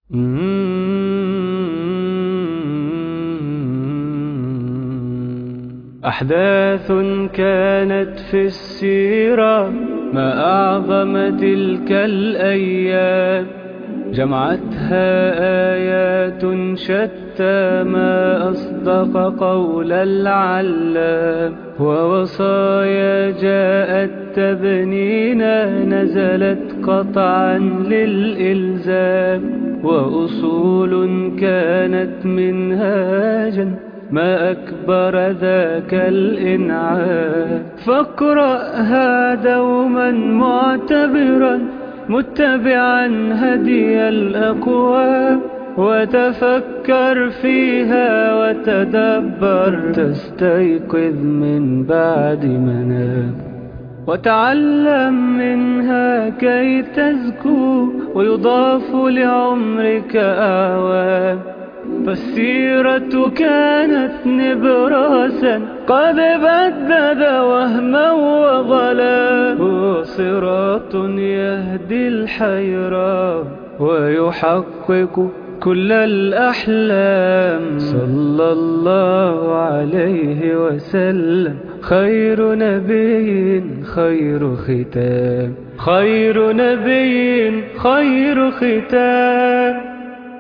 أحداث كانت في السيرة ما أعظم تلك الأيام جمعتها آيات شتى ما أصدق قول العلام ووصايا جاءت تبنينا نزلت قطعا للإلزام وأصول كانت منهاجا ما أكبر ذاك الإنعام فاقرأها دوما معتبرا متبعا هدي الأقوام وتفكر فيها وتدبر تستيقظ من بعد منام وتعلم منها كي تزكو ويضاف لعمرك أعوام فالسيرة كانت نبراسا قد بدد وهما وظلا هو صراط يهدي الحيرة ويحقق كل الأحلام صلى الله عليه وسلم خير نبي خير ختام خير نبي خير ختام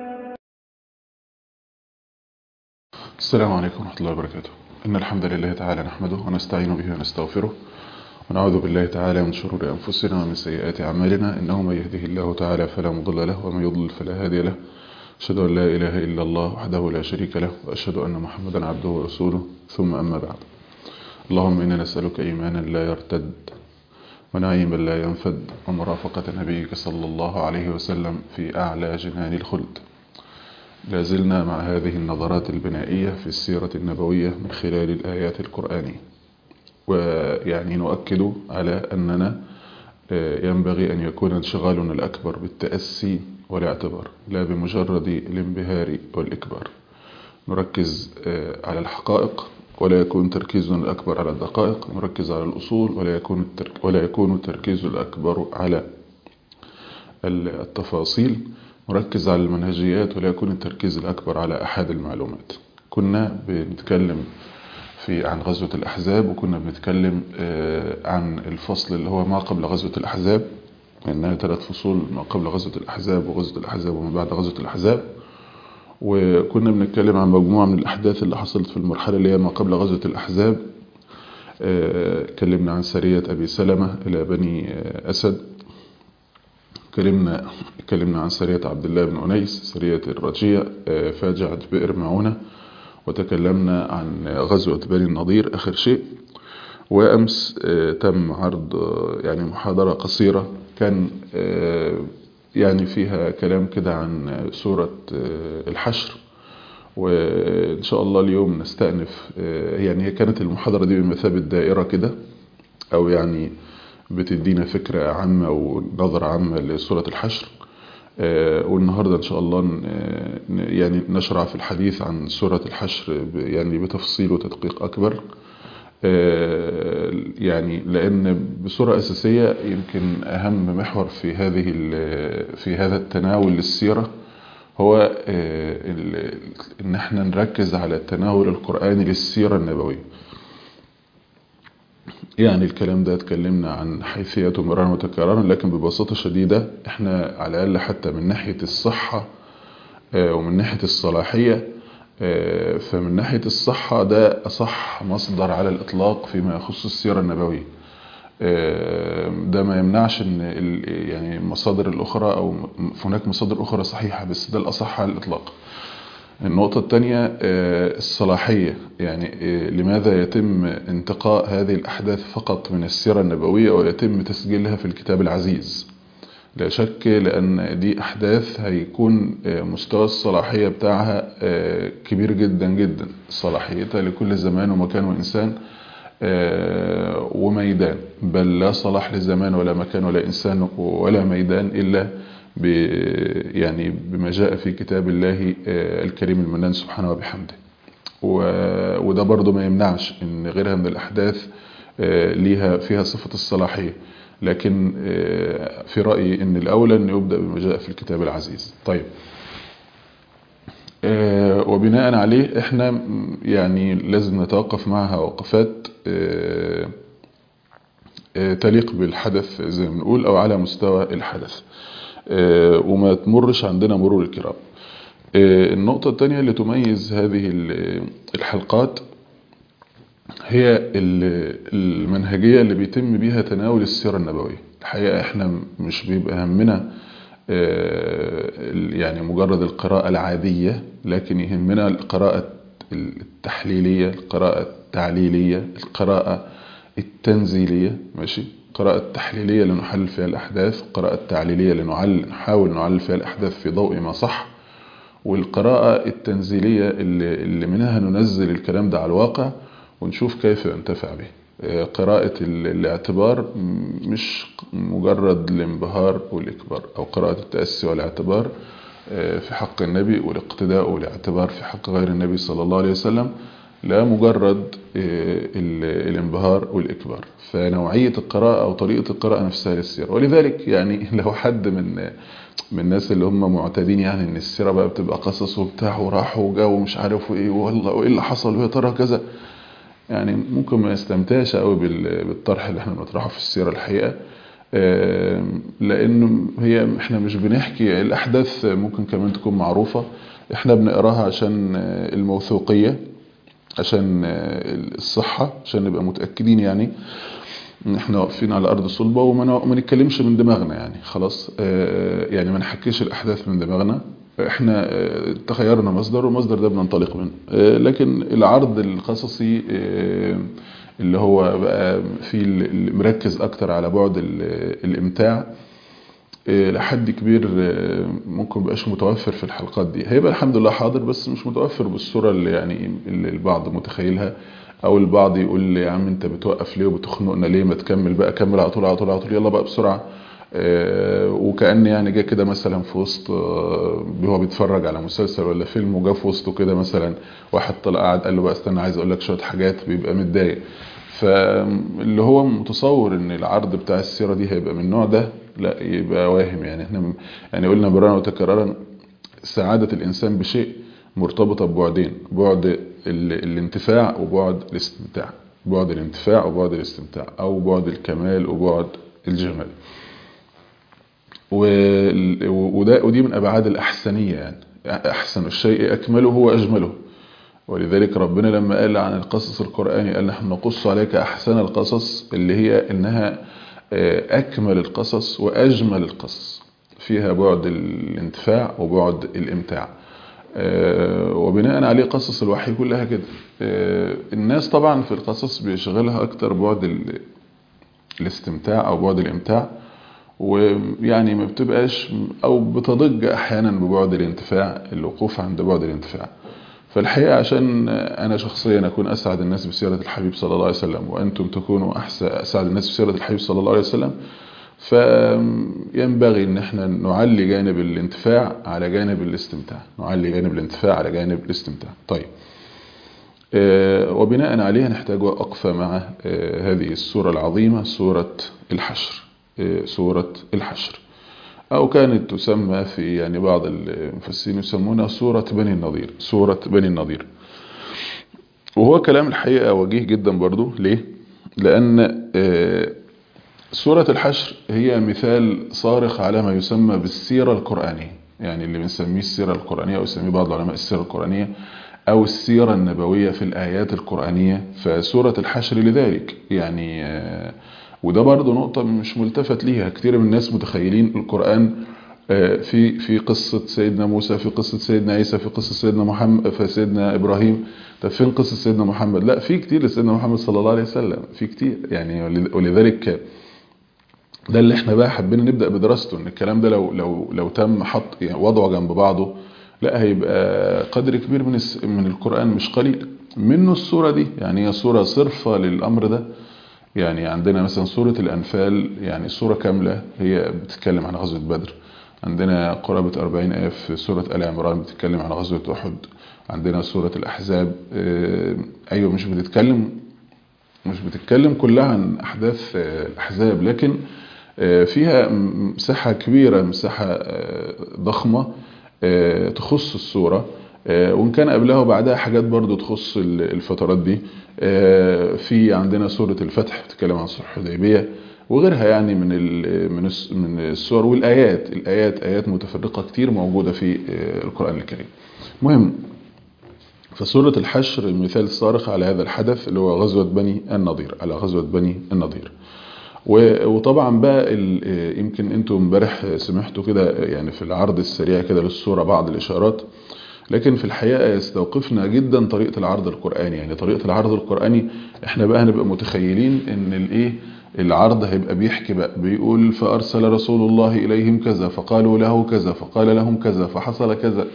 السلام عليكم ورحمة الله وبركاته إن الحمد لله تعالى نحمده ونستعين به ونستغفره ونعوذ بالله تعالى من شرور أنفسنا ومن سيئات أعمالنا إنه من يهده الله تعالى فلا مضل له ومن يضلل فلا هادي له أشهد أن لا إله إلا الله وحده لا شريك له وأشهد أن محمدا عبده ورسوله ثم أما بعد اللهم إنا نسألك إيمانا لا يرتد ونعيما لا ينفد ومرافقة نبيك صلى الله عليه وسلم في أعلى جنان الخلد لازلنا مع هذه النظرات البنائية في السيرة النبوية من خلال الآيات القرآنية ويعني نؤكد على أننا ينبغي أن يكون انشغالنا الأكبر بالتأسي والاعتبار لا بمجرد الانبهار والإكبار نركز على الحقائق ولا يكون تركيزنا الأكبر على الدقائق نركز على الأصول ولا يكون ولا يكون التركيز الأكبر على التفاصيل نركز على المنهجيات ولا يكون التركيز الأكبر على أحد المعلومات كنا بنتكلم في عن غزوة الأحزاب وكنا بنتكلم عن الفصل اللي هو ما قبل غزوة الأحزاب إنها ثلاث فصول ما قبل غزوة الأحزاب وغزوة الأحزاب وما بعد غزوة الأحزاب وكنا بنتكلم عن مجموعة من الأحداث اللي حصلت في المرحلة اللي هي ما قبل غزوة الأحزاب اتكلمنا عن سرية أبي سلمة إلى بني أسد اتكلمنا اتكلمنا عن سرية عبد الله بن أنيس سرية الرجيع فاجعة بئر معونة وتكلمنا عن غزوة بني النضير آخر شيء وأمس تم عرض يعني محاضرة قصيرة كان يعني فيها كلام كده عن سورة الحشر وإن شاء الله اليوم نستأنف يعني هي كانت المحاضرة دي بمثابة دائرة كده أو يعني بتدينا فكرة عامة ونظرة عامة لسورة الحشر والنهاردة إن شاء الله يعني نشرع في الحديث عن سورة الحشر يعني بتفصيل وتدقيق أكبر يعني لأن بصورة أساسية يمكن أهم محور في هذه في هذا التناول للسيرة هو إن احنا نركز على التناول القرآني للسيرة النبوية يعني الكلام ده اتكلمنا عن حيثيته مرارا وتكرارا لكن ببساطة شديدة احنا على الأقل حتى من ناحية الصحة ومن ناحية الصلاحية فمن ناحية الصحة ده أصح مصدر على الإطلاق فيما يخص السيرة النبوية ده ما يمنعش ان يعني المصادر الأخرى أو هناك مصادر أخرى صحيحة بس ده الأصح على الإطلاق النقطة الثانية الصلاحية يعني لماذا يتم انتقاء هذه الأحداث فقط من السيرة النبوية ويتم تسجيلها في الكتاب العزيز لا شك لأن دي أحداث هيكون مستوى الصلاحية بتاعها كبير جدا جدا صلاحيتها لكل زمان ومكان وإنسان وميدان بل لا صلاح لزمان ولا مكان ولا إنسان ولا ميدان إلا يعني بما جاء في كتاب الله الكريم المنان سبحانه وبحمده وده برضو ما يمنعش ان غيرها من الأحداث ليها فيها صفة الصلاحية لكن في رأيي ان الاولى ان يبدأ بما جاء في الكتاب العزيز طيب وبناء عليه احنا يعني لازم نتوقف معها وقفات تليق بالحدث زي ما بنقول او على مستوى الحدث وما تمرش عندنا مرور الكرام النقطة الثانية اللي تميز هذه الحلقات هي المنهجية اللي بيتم بيها تناول السيرة النبوية الحقيقة احنا مش بيبقى همنا يعني مجرد القراءة العادية لكن يهمنا القراءة التحليلية القراءة التعليلية القراءة التنزيلية ماشي القراءة التحليلية لنحلل فيها الأحداث القراءة التعليلية لنعلل نحاول نعلل فيها الأحداث في ضوء ما صح والقراءة التنزيلية اللي, اللي منها ننزل الكلام ده على الواقع ونشوف كيف ينتفع به قراءة الاعتبار مش مجرد الانبهار والإكبار أو قراءة التأسي والاعتبار في حق النبي والاقتداء والاعتبار في حق غير النبي صلى الله عليه وسلم لا مجرد الانبهار والإكبار فنوعية القراءة أو طريقة القراءة نفسها للسيرة ولذلك يعني لو حد من من الناس اللي هم معتادين يعني ان السيرة بقى بتبقى قصص وبتاع وراحوا وجاوا ومش عارف ايه والله وايه اللي حصل ويا ترى كذا يعني ممكن ما يستمتعش قوي بالطرح اللي احنا بنطرحه في السيرة الحقيقة لانه هي احنا مش بنحكي الاحداث ممكن كمان تكون معروفة احنا بنقراها عشان الموثوقية عشان الصحة عشان نبقى متأكدين يعني ان احنا واقفين على ارض صلبة وما نتكلمش من دماغنا يعني خلاص يعني ما نحكيش الاحداث من دماغنا احنا تخيرنا مصدر والمصدر ده بننطلق منه لكن العرض القصصي اللي هو بقى في مركز اكتر على بعد الامتاع لحد كبير ممكن مبقاش متوفر في الحلقات دي هيبقى الحمد لله حاضر بس مش متوفر بالصورة اللي يعني اللي البعض متخيلها او البعض يقول لي يا عم انت بتوقف ليه وبتخنقنا ليه ما تكمل بقى كمل على طول على طول على طول يلا بقى بسرعة وكأن يعني جه كده مثلا في وسط هو بيتفرج على مسلسل ولا فيلم وجا في وسطه كده مثلا واحد طلع قاعد قال له بقى استنى عايز اقول لك شويه حاجات بيبقى متضايق فاللي هو متصور ان العرض بتاع السيره دي هيبقى من النوع ده لا يبقى واهم يعني احنا يعني قلنا مرارا وتكرارا سعاده الانسان بشيء مرتبطه ببعدين بعد الانتفاع وبعد الاستمتاع بعد الانتفاع وبعد الاستمتاع او بعد الكمال وبعد الجمال وده ودي من ابعاد الاحسنيه يعني احسن الشيء اكمله واجمله ولذلك ربنا لما قال عن القصص القراني قال نحن نقص عليك احسن القصص اللي هي انها اكمل القصص واجمل القصص فيها بعد الانتفاع وبعد الامتاع وبناء عليه قصص الوحي كلها كده الناس طبعا في القصص بيشغلها اكتر بعد الاستمتاع او بعد الامتاع ويعني ما بتبقاش او بتضج احيانا ببعد الانتفاع الوقوف عند بعد الانتفاع فالحقيقة عشان انا شخصيا اكون اسعد الناس بسيرة الحبيب صلى الله عليه وسلم وانتم تكونوا اسعد الناس بسيرة الحبيب صلى الله عليه وسلم فينبغي ان احنا نعلي جانب الانتفاع على جانب الاستمتاع نعلي جانب الانتفاع على جانب الاستمتاع طيب وبناء عليه نحتاج وقفة مع هذه السورة العظيمة سورة الحشر سورة الحشر أو كانت تسمى في يعني بعض المفسرين يسمونها سورة بني النضير سورة بني النضير وهو كلام الحقيقة وجيه جدا برضو ليه؟ لأن سورة الحشر هي مثال صارخ على ما يسمى بالسيرة القرآنية يعني اللي بنسميه السيرة القرآنية أو يسميه بعض العلماء السيرة القرآنية أو السيرة النبوية في الآيات القرآنية فسورة الحشر لذلك يعني وده برضه نقطة مش ملتفت ليها كتير من الناس متخيلين القرآن في في قصة سيدنا موسى في قصة سيدنا عيسى في قصة سيدنا محمد في سيدنا إبراهيم طب فين قصة سيدنا محمد لا في كتير لسيدنا محمد صلى الله عليه وسلم في كتير يعني ولذلك ده اللي احنا بقى حبينا نبدأ بدراسته ان الكلام ده لو لو لو تم حط يعني وضعه جنب بعضه لا هيبقى قدر كبير من من القرآن مش قليل منه السورة دي يعني هي سورة صرفة للأمر ده يعني عندنا مثلا سورة الأنفال يعني سورة كاملة هي بتتكلم عن غزوة بدر عندنا قرابة 40 آية في سورة آل عمران بتتكلم عن غزوة أحد عندنا سورة الأحزاب أيوة مش بتتكلم مش بتتكلم كلها عن أحداث الأحزاب لكن فيها مساحة كبيرة مساحة ضخمة تخص السورة وإن كان قبلها وبعدها حاجات برضو تخص الفترات دي في عندنا سورة الفتح بتتكلم عن صلح الحديبية وغيرها يعني من من من السور والآيات الآيات آيات متفرقة كتير موجودة في القرآن الكريم مهم فسورة الحشر المثال الصارخ على هذا الحدث اللي هو غزوة بني النضير على غزوة بني النضير وطبعا بقى يمكن انتم امبارح سمعتوا كده يعني في العرض السريع كده للصورة بعض الإشارات لكن في الحقيقة يستوقفنا جدا طريقة العرض القرآني يعني طريقة العرض القرآني احنا بقى هنبقى متخيلين ان الايه العرض هيبقى بيحكي بقى بيقول فأرسل رسول الله إليهم كذا فقالوا له كذا فقال لهم كذا فحصل كذا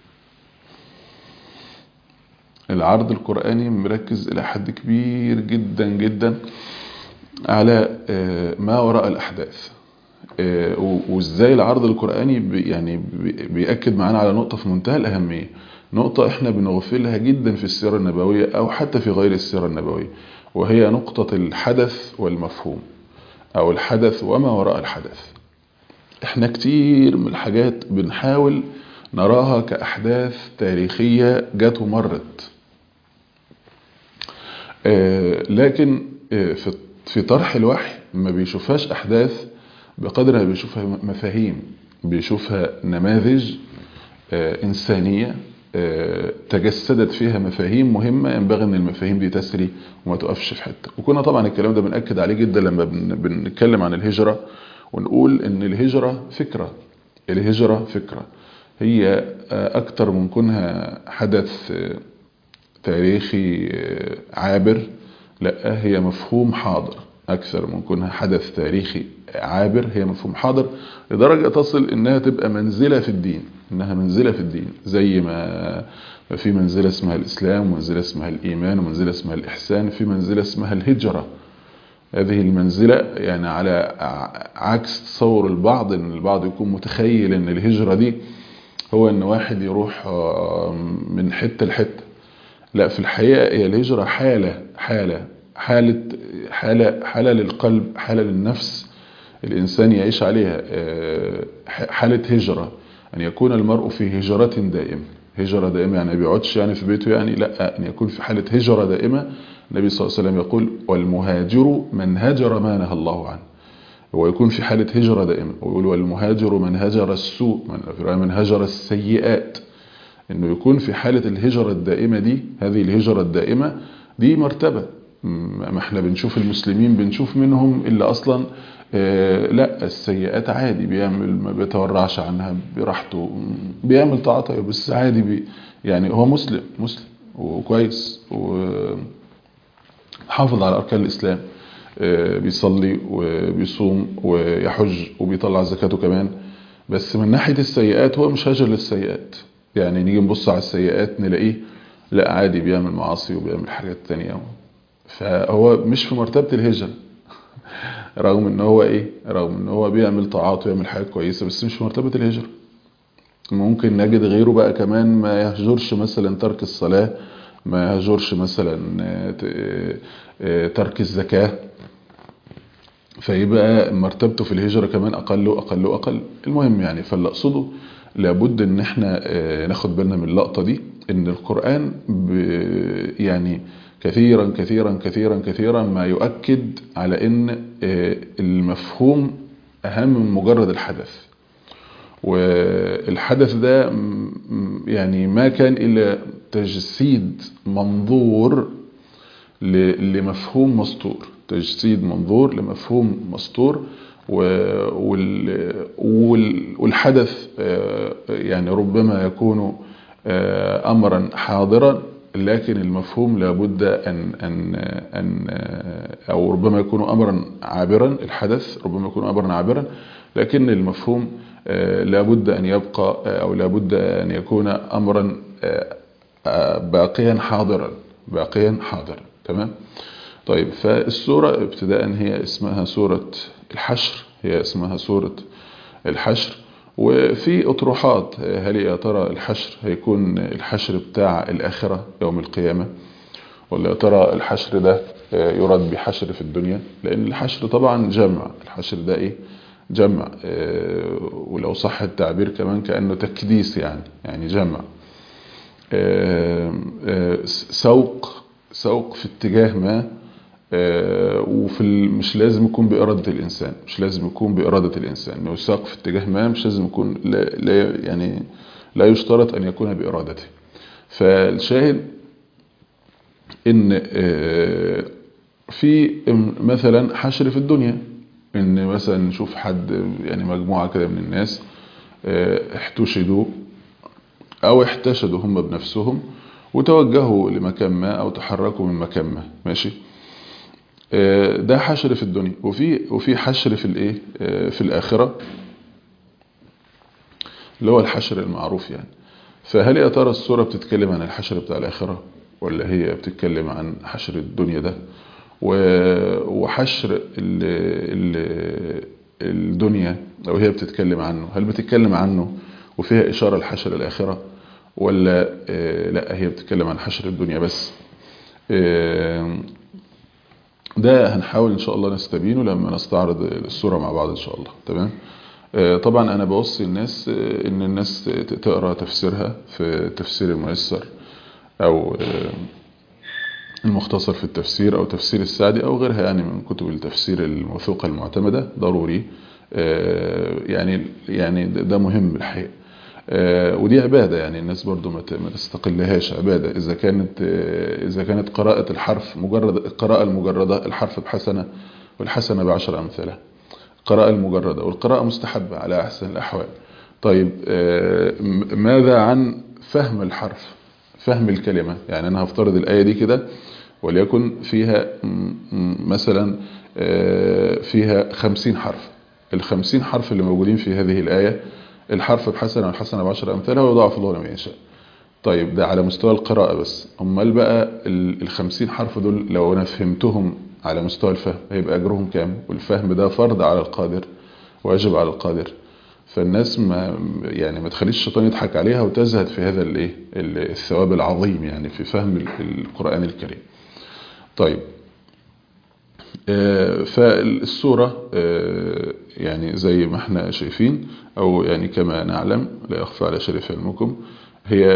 العرض القرآني مركز إلى حد كبير جدا جدا على ما وراء الأحداث وإزاي العرض القرآني يعني بيأكد معانا على نقطة في منتهى الأهمية نقطة احنا بنغفلها جدا في السيرة النبوية أو حتى في غير السيرة النبوية وهي نقطة الحدث والمفهوم أو الحدث وما وراء الحدث احنا كتير من الحاجات بنحاول نراها كأحداث تاريخية جت ومرت لكن في طرح الوحي ما بيشوفهاش أحداث بقدر ما بيشوفها مفاهيم بيشوفها نماذج إنسانية تجسدت فيها مفاهيم مهمة ينبغي أن المفاهيم دي تسري وما تقفش في حتة وكنا طبعا الكلام ده بنأكد عليه جدا لما بنتكلم عن الهجرة ونقول أن الهجرة فكرة الهجرة فكرة هي أكتر من كونها حدث تاريخي عابر لا هي مفهوم حاضر أكثر من كونها حدث تاريخي عابر هي مفهوم حاضر لدرجة تصل إنها تبقى منزلة في الدين إنها منزلة في الدين زي ما في منزلة اسمها الإسلام ومنزلة اسمها الإيمان ومنزلة اسمها الإحسان في منزلة اسمها الهجرة هذه المنزلة يعني على عكس تصور البعض إن البعض يكون متخيل إن الهجرة دي هو إن واحد يروح من حتة لحتة لا في الحقيقة هي الهجرة حالة حالة حالة حالة حالة للقلب حالة للنفس الإنسان يعيش عليها حالة هجرة أن يكون المرء في هجرة دائمة هجرة دائمة يعني ما بيقعدش يعني في بيته يعني لا أن يكون في حالة هجرة دائمة النبي صلى الله عليه وسلم يقول والمهاجر من هجر ما نهى الله عنه ويكون في حالة هجرة دائمة ويقول والمهاجر من هجر السوء من, من هجر السيئات انه يكون في حالة الهجرة الدائمة دي هذه الهجرة الدائمة دي مرتبة ما احنا بنشوف المسلمين بنشوف منهم اللي اصلا اه لا السيئات عادي بيعمل ما بيتورعش عنها براحته بيعمل طاعته بس عادي بي يعني هو مسلم مسلم وكويس وحافظ على اركان الاسلام اه بيصلي وبيصوم ويحج وبيطلع زكاته كمان بس من ناحية السيئات هو مش هاجر للسيئات يعني نيجي نبص على السيئات نلاقيه لا عادي بيعمل معاصي وبيعمل حاجات تانية فهو مش في مرتبة الهجرة رغم ان هو ايه رغم ان هو بيعمل طاعات ويعمل حاجات كويسة بس مش في مرتبة الهجرة ممكن نجد غيره بقى كمان ما يهجرش مثلا ترك الصلاة ما يهجرش مثلا ترك الزكاة فيبقى مرتبته في الهجرة كمان أقل وأقل وأقل المهم يعني فاللي أقصده لابد ان احنا ناخد بالنا من اللقطة دي ان القرآن يعني كثيرا كثيرا كثيرا كثيرا ما يؤكد على ان المفهوم اهم من مجرد الحدث والحدث ده يعني ما كان الا تجسيد منظور لمفهوم مسطور تجسيد منظور لمفهوم مسطور والحدث يعني ربما يكون أمرا حاضرا لكن المفهوم لابد أن, أن, أن أو ربما يكون أمرا عابرا الحدث ربما يكون أمرا عابرا لكن المفهوم لابد أن يبقى أو لابد أن يكون أمرا باقيا حاضرا باقيا حاضرا تمام طيب فالسورة ابتداء هي اسمها سورة الحشر هي اسمها سورة الحشر وفي أطروحات هل يا ترى الحشر هيكون الحشر بتاع الآخرة يوم القيامة ولا يا ترى الحشر ده يراد بحشر في الدنيا لأن الحشر طبعا جمع الحشر ده إيه جمع ولو صح التعبير كمان كأنه تكديس يعني يعني جمع سوق سوق في اتجاه ما وفي مش لازم يكون بإرادة الإنسان مش لازم يكون بإرادة الإنسان إنه يساق في اتجاه ما مش لازم يكون لا, لا يعني لا يشترط أن يكون بإرادته فالشاهد إن في مثلا حشر في الدنيا إن مثلا نشوف حد يعني مجموعة كده من الناس احتشدوا أو احتشدوا هم بنفسهم وتوجهوا لمكان ما أو تحركوا من مكان ما ماشي ده حشر في الدنيا وفي وفي حشر في الايه في الآخرة اللي هو الحشر المعروف يعني فهل يا ترى السورة بتتكلم عن الحشر بتاع الآخرة ولا هي بتتكلم عن حشر الدنيا ده وحشر ال ال الدنيا لو هي بتتكلم عنه هل بتتكلم عنه وفيها إشارة لحشر الآخرة ولا لا هي بتتكلم عن حشر الدنيا بس ده هنحاول ان شاء الله نستبينه لما نستعرض الصورة مع بعض ان شاء الله تمام طبعا انا بوصي الناس ان الناس تقرا تفسيرها في تفسير الميسر او المختصر في التفسير او تفسير السعدي او غيرها يعني من كتب التفسير الموثوقة المعتمدة ضروري يعني يعني ده مهم الحقيقة ودي عبادة يعني الناس برضو ما تستقلهاش عبادة إذا كانت إذا كانت قراءة الحرف مجرد القراءة المجردة الحرف بحسنة والحسنة بعشر أمثلة قراءة المجردة والقراءة مستحبة على أحسن الأحوال طيب ماذا عن فهم الحرف فهم الكلمة يعني أنا هفترض الآية دي كده وليكن فيها مثلا فيها خمسين حرف الخمسين حرف اللي موجودين في هذه الآية الحرف بحسنة والحسنة بعشر أمثالها ويضاعف الله لمن يشاء طيب ده على مستوى القراءة بس امال بقى الخمسين حرف دول لو أنا فهمتهم على مستوى الفهم هيبقى أجرهم كام والفهم ده فرض على القادر واجب على القادر فالناس ما يعني ما تخليش الشيطان يضحك عليها وتزهد في هذا الايه الثواب العظيم يعني في فهم القرآن الكريم طيب فالسورة يعني زي ما احنا شايفين او يعني كما نعلم لا يخفى على شريف علمكم هي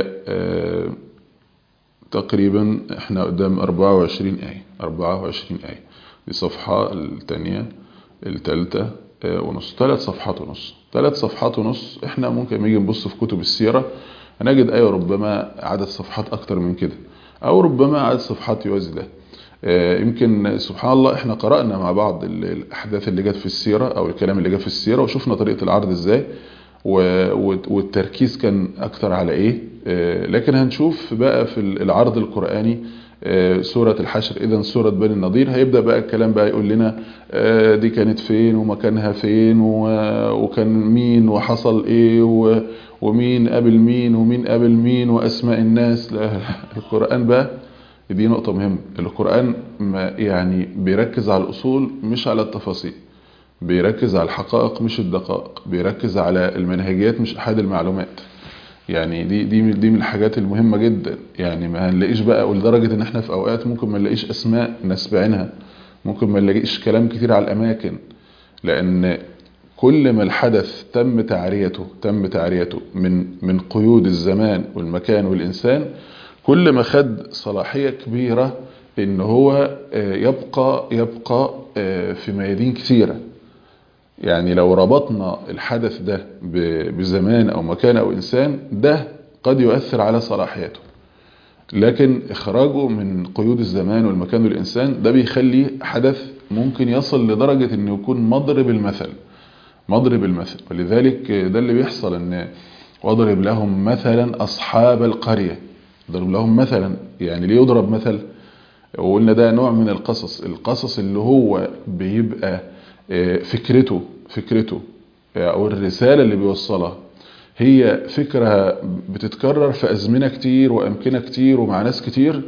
تقريبا احنا قدام 24 آية 24 آية دي صفحة الثانية الثالثة ونص ثلاث صفحات ونص ثلاث صفحات ونص احنا ممكن نيجي نبص في كتب السيرة هنجد آية ربما عدد صفحات أكتر من كده أو ربما عدد صفحات يوازي ده يمكن سبحان الله احنا قرأنا مع بعض الأحداث اللي جت في السيرة أو الكلام اللي جت في السيرة وشفنا طريقة العرض ازاي والتركيز كان أكتر على ايه لكن هنشوف بقى في العرض القرآني سورة الحشر إذا سورة بني النضير هيبدأ بقى الكلام بقى يقول لنا دي كانت فين ومكانها فين وكان مين وحصل ايه ومين قابل مين ومين قابل مين وأسماء الناس القرآن بقى دي نقطة مهمة القرآن يعني بيركز على الأصول مش على التفاصيل بيركز على الحقائق مش الدقائق بيركز على المنهجيات مش أحد المعلومات يعني دي دي دي من الحاجات المهمة جدا يعني ما هنلاقيش بقى ولدرجة ان احنا في اوقات ممكن ما نلاقيش اسماء ناس بعينها ممكن ما نلاقيش كلام كتير على الاماكن لان كل ما الحدث تم تعريته تم تعريته من من قيود الزمان والمكان والانسان كل ما خد صلاحية كبيرة ان هو يبقى يبقى في ميادين كثيرة يعني لو ربطنا الحدث ده بزمان او مكان او انسان ده قد يؤثر على صلاحيته لكن اخراجه من قيود الزمان والمكان والانسان ده بيخلي حدث ممكن يصل لدرجة انه يكون مضرب المثل مضرب المثل ولذلك ده اللي بيحصل ان واضرب لهم مثلا اصحاب القرية ضرب لهم مثلا يعني ليه يضرب مثل وقلنا ده نوع من القصص القصص اللي هو بيبقى فكرته فكرته او الرسالة اللي بيوصلها هي فكرة بتتكرر في أزمنة كتير وأمكنة كتير ومع ناس كتير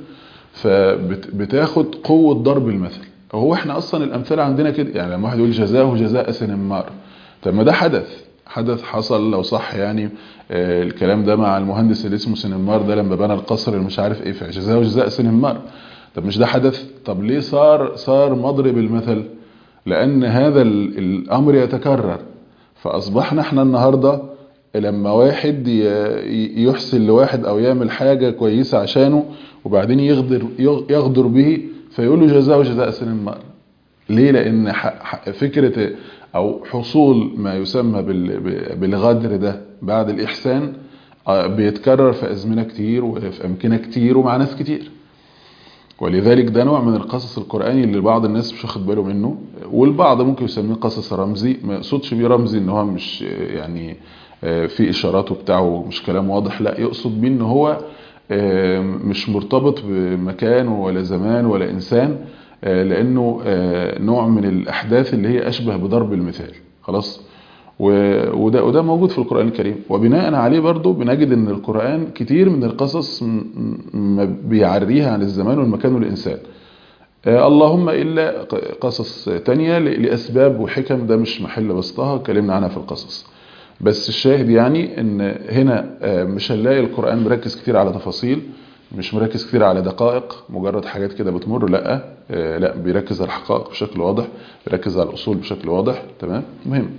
فبتاخد قوة ضرب المثل هو احنا أصلا الأمثلة عندنا كده يعني لما واحد يقول جزاه جزاء سنمار طب ما ده حدث حدث حصل لو صح يعني الكلام ده مع المهندس اللي اسمه سنمار ده لما بنى القصر اللي مش عارف ايه فجزاه جزاء سنمار طب مش ده حدث طب ليه صار صار مضرب المثل لان هذا ال- الامر يتكرر فاصبحنا احنا النهارده لما واحد ي- ي- يحسن لواحد او يعمل حاجه كويسه عشانه وبعدين يغدر يغ- يغدر به فيقول له جزاء جزاء سن المرء ليه لان ح- ح- فكره او حصول ما يسمى بال- ب- بالغدر ده بعد الاحسان آه، بيتكرر في ازمنه كتير وفي امكنه كتير ومع ناس كتير ولذلك ده نوع من القصص القرآني اللي بعض الناس مش واخد باله منه والبعض ممكن يسميه قصص رمزي ما يقصدش بيه رمزي ان هو مش آه، يعني آه، في اشارات وبتاعه مش كلام واضح لا يقصد بيه ان هو آه، مش مرتبط بمكان ولا زمان ولا انسان آه، لانه آه، نوع من الاحداث اللي هي اشبه بضرب المثال خلاص و- وده وده موجود في القرآن الكريم وبناء عليه برضو بنجد ان القرآن كتير من القصص م- م- بيعريها عن الزمان والمكان والإنسان آه، اللهم إلا ق- قصص تانية ل- لأسباب وحكم ده مش محل بسطها اتكلمنا عنها في القصص بس الشاهد يعني ان هنا آه، مش هنلاقي القرآن مركز كتير على تفاصيل مش مركز كتير على دقائق مجرد حاجات كده بتمر لا آه، لا بيركز على الحقائق بشكل واضح بيركز على الأصول بشكل واضح تمام مهم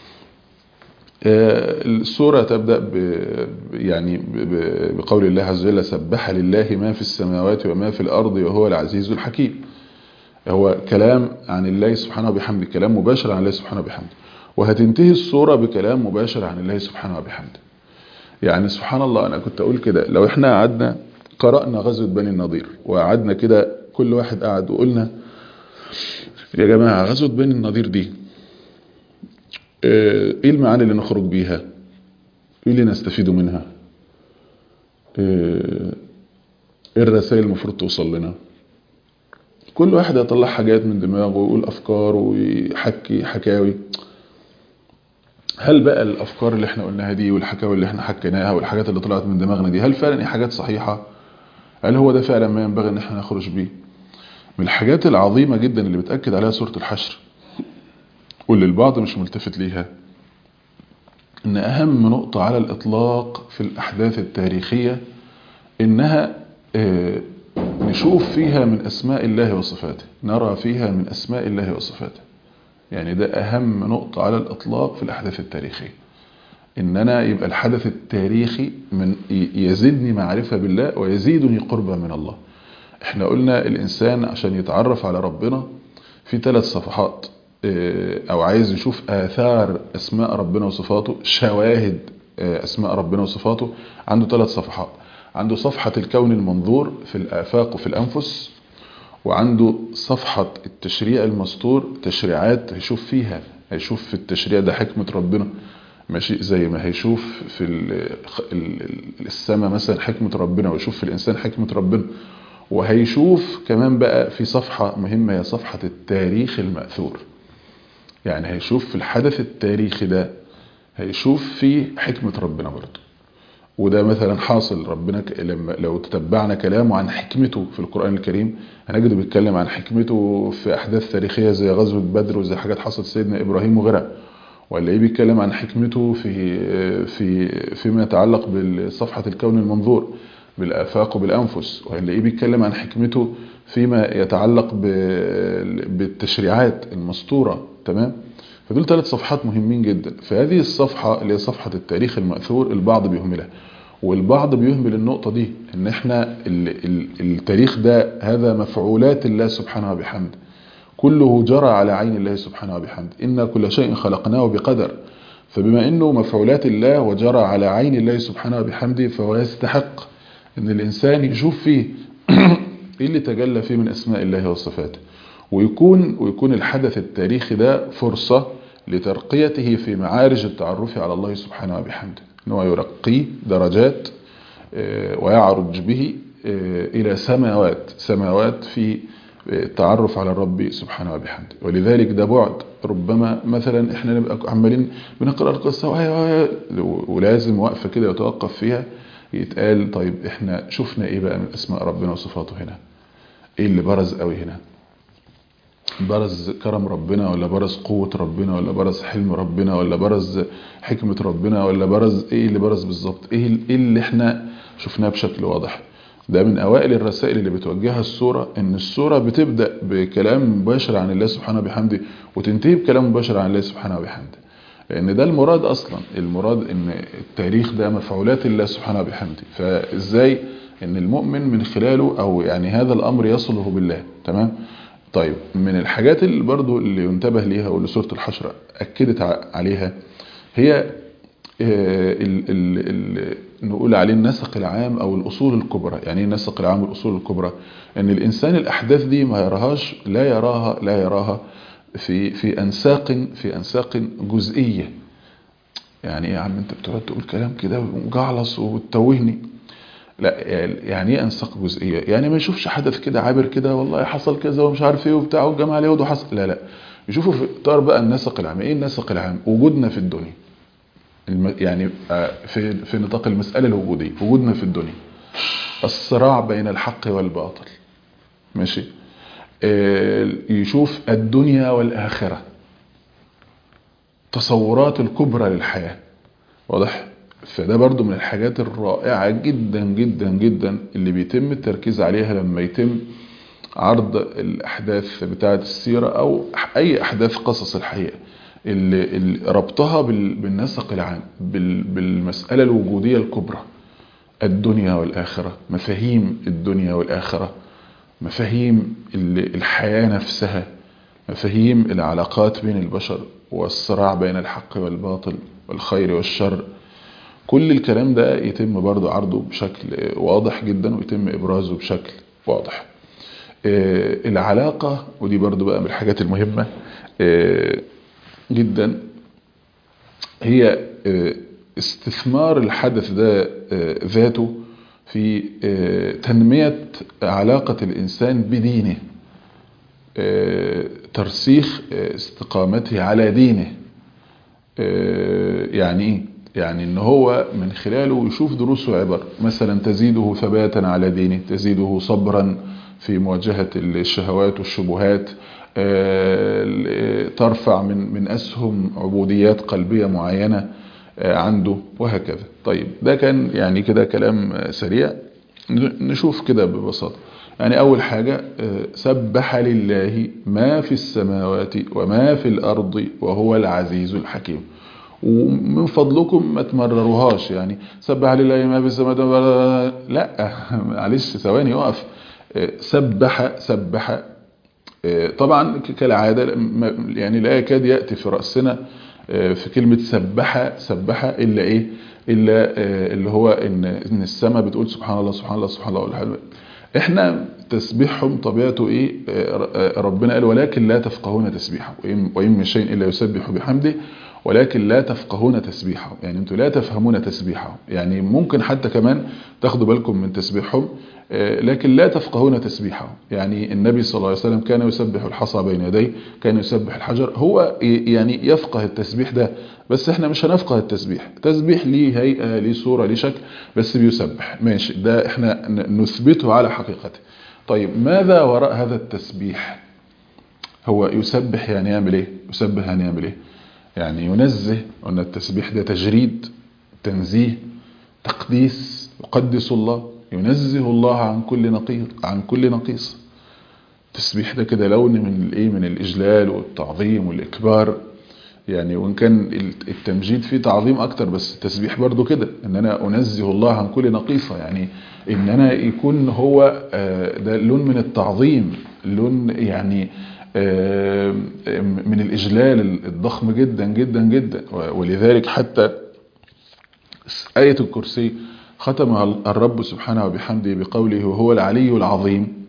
آه، السورة تبدأ ب يعني ب- ب- بقول الله عز وجل سبح لله ما في السماوات وما في الأرض وهو العزيز الحكيم هو كلام عن الله سبحانه وبحمده كلام مباشر عن الله سبحانه وبحمده وهتنتهي السورة بكلام مباشر عن الله سبحانه وبحمده يعني سبحان الله أنا كنت أقول كده لو إحنا قعدنا قرأنا غزوة بني النضير وقعدنا كده كل واحد قعد وقلنا يا جماعة غزوة بني النضير دي آه، ايه المعاني اللي نخرج بيها ايه اللي نستفيد منها آه، ايه الرسائل المفروض توصل لنا كل واحد يطلع حاجات من دماغه ويقول افكار ويحكي حكاوي هل بقى الافكار اللي احنا قلناها دي والحكاوي اللي احنا حكيناها والحاجات اللي طلعت من دماغنا دي هل فعلا هي حاجات صحيحة هل هو ده فعلا ما ينبغي ان احنا نخرج بيه من الحاجات العظيمة جدا اللي بتأكد عليها سورة الحشر واللي البعض مش ملتفت ليها ان اهم نقطة على الاطلاق في الاحداث التاريخية انها آه، نشوف فيها من اسماء الله وصفاته نرى فيها من اسماء الله وصفاته يعني ده اهم نقطة على الاطلاق في الاحداث التاريخية ان انا يبقى الحدث التاريخي من ي- يزيدني معرفة بالله ويزيدني قربا من الله احنا قلنا الانسان عشان يتعرف على ربنا في ثلاث صفحات اه، او عايز يشوف اثار اسماء ربنا وصفاته شواهد اه، اسماء ربنا وصفاته عنده ثلاث صفحات عنده صفحة الكون المنظور في الافاق وفي الانفس وعنده صفحة التشريع المسطور تشريعات هيشوف فيها هيشوف في التشريع ده حكمة ربنا ماشي زي ما هيشوف في ال- ال- ال- السماء مثلا حكمة ربنا ويشوف في الإنسان حكمة ربنا وهيشوف كمان بقى في صفحة مهمة هي صفحة التاريخ المأثور يعني هيشوف في الحدث التاريخي ده هيشوف فيه حكمة ربنا برضه وده مثلا حاصل ربنا ك- لما لو تتبعنا كلامه عن حكمته في القرآن الكريم هنجده بيتكلم عن حكمته في أحداث تاريخية زي غزوة بدر وزي حاجات حصلت سيدنا إبراهيم وغيرها ولا ايه بيتكلم عن حكمته في في فيما يتعلق بصفحة الكون المنظور بالآفاق وبالأنفس وهنلاقيه بيتكلم عن حكمته فيما يتعلق ب- بالتشريعات المسطورة تمام فدول ثلاث صفحات مهمين جدا فهذه الصفحة اللي هي صفحة التاريخ المأثور البعض بيهملها والبعض بيهمل النقطة دي ان احنا ال- ال- التاريخ ده هذا مفعولات الله سبحانه وبحمده كله جرى على عين الله سبحانه وبحمده إن كل شيء خلقناه بقدر فبما أنه مفعولات الله وجرى على عين الله سبحانه وبحمده فهو يستحق أن الإنسان يشوف فيه إيه اللي تجلى فيه من أسماء الله وصفاته ويكون, ويكون الحدث التاريخي ده فرصة لترقيته في معارج التعرف على الله سبحانه وبحمده أنه يرقيه درجات آه، ويعرج به آه، إلى سماوات سماوات في التعرف على الرب سبحانه وبحمده ولذلك ده بعد ربما مثلا احنا نبقى عمالين بنقرأ القصة وهي- ولازم وقفة كده يتوقف فيها يتقال طيب احنا شفنا ايه بقى من اسماء ربنا وصفاته هنا ايه اللي برز قوي هنا برز كرم ربنا ولا برز قوة ربنا ولا برز حلم ربنا ولا برز حكمة ربنا ولا برز ايه اللي برز بالظبط ايه ال- إيه اللي احنا شفناه بشكل واضح ده من أوائل الرسائل اللي بتوجهها السورة إن السورة بتبدأ بكلام مباشر عن الله سبحانه وبحمده وتنتهي بكلام مباشر عن الله سبحانه وبحمده لأن ده المراد أصلا المراد إن التاريخ ده مفعولات الله سبحانه وبحمده فإزاي إن المؤمن من خلاله أو يعني هذا الأمر يصله بالله تمام طيب من الحاجات اللي برضو اللي ينتبه ليها واللي سورة الحشر أكدت عليها هي ال ال ال نقول عليه النسق العام او الاصول الكبرى يعني ايه النسق العام والاصول الكبرى ان الانسان الاحداث دي ما يراهاش لا يراها لا يراها في في انساق في انساق جزئيه يعني ايه يا عم انت بتقعد تقول كلام كده ومجعلص وتتوهني لا يعني ايه انساق جزئيه يعني ما يشوفش حدث كده عابر كده والله حصل كذا ومش عارف ايه وبتاع والجماعه اليهود وحصل لا لا يشوفوا في اطار بقى النسق العام ايه النسق العام وجودنا في الدنيا يعني في في نطاق المسألة الوجودية وجودنا في الدنيا الصراع بين الحق والباطل ماشي يشوف الدنيا والآخرة تصورات الكبرى للحياة واضح فده برضو من الحاجات الرائعة جدا جدا جدا اللي بيتم التركيز عليها لما يتم عرض الأحداث بتاعة السيرة أو أي أحداث قصص الحقيقة اللي ربطها بالنسق العام بالمسألة الوجودية الكبرى الدنيا والآخرة مفاهيم الدنيا والآخرة مفاهيم الحياة نفسها مفاهيم العلاقات بين البشر والصراع بين الحق والباطل والخير والشر كل الكلام ده يتم برضو عرضه بشكل واضح جدا ويتم إبرازه بشكل واضح العلاقة ودي برضو بقى من الحاجات المهمة جدا هي استثمار الحدث ده ذاته في تنمية علاقة الإنسان بدينه ترسيخ استقامته على دينه يعني ايه يعني ان هو من خلاله يشوف دروسه عبر مثلا تزيده ثباتا على دينه تزيده صبرا في مواجهة الشهوات والشبهات ترفع من من أسهم عبوديات قلبية معينة عنده وهكذا طيب ده كان يعني كده كلام سريع نشوف كده ببساطة يعني أول حاجة سبح لله ما في السماوات وما في الأرض وهو العزيز الحكيم ومن فضلكم ما تمرروهاش يعني سبح لله ما في السماوات لا معلش ثواني اقف سبح سبح طبعا كالعادة يعني لا يكاد يأتي في رأسنا في كلمة سبح سبح إلا إيه إلا اللي هو إن, إن السماء بتقول سبحان الله سبحان الله سبحان الله والحلوة إحنا تسبيحهم طبيعته إيه ربنا قال ولكن لا تفقهون تسبيحه وإن من شيء إلا يسبح بحمده ولكن لا تفقهون تسبيحه يعني انتوا لا تفهمون تسبيحه يعني ممكن حتى كمان تاخدوا بالكم من تسبيحهم لكن لا تفقهون تسبيحه يعني النبي صلى الله عليه وسلم كان يسبح الحصى بين يديه كان يسبح الحجر هو يعني يفقه التسبيح ده بس احنا مش هنفقه التسبيح تسبيح ليه هيئة ليه صورة ليه شكل بس بيسبح ماشي ده احنا نثبته على حقيقته طيب ماذا وراء هذا التسبيح هو يسبح يعني يعمل ايه يسبح يعني يعمل ايه يعني ينزه قلنا التسبيح ده تجريد تنزيه تقديس يقدس الله ينزه الله عن كل نقيض عن كل نقيص التسبيح ده كده لون من الايه من الاجلال والتعظيم والاكبار يعني وان كان التمجيد فيه تعظيم اكتر بس التسبيح برضو كده ان انا انزه الله عن كل نقيصه يعني ان انا يكون هو ده لون من التعظيم لون يعني من الإجلال الضخم جدا جدا جدا ولذلك حتى آية الكرسي ختمها الرب سبحانه وبحمده بقوله وهو العلي العظيم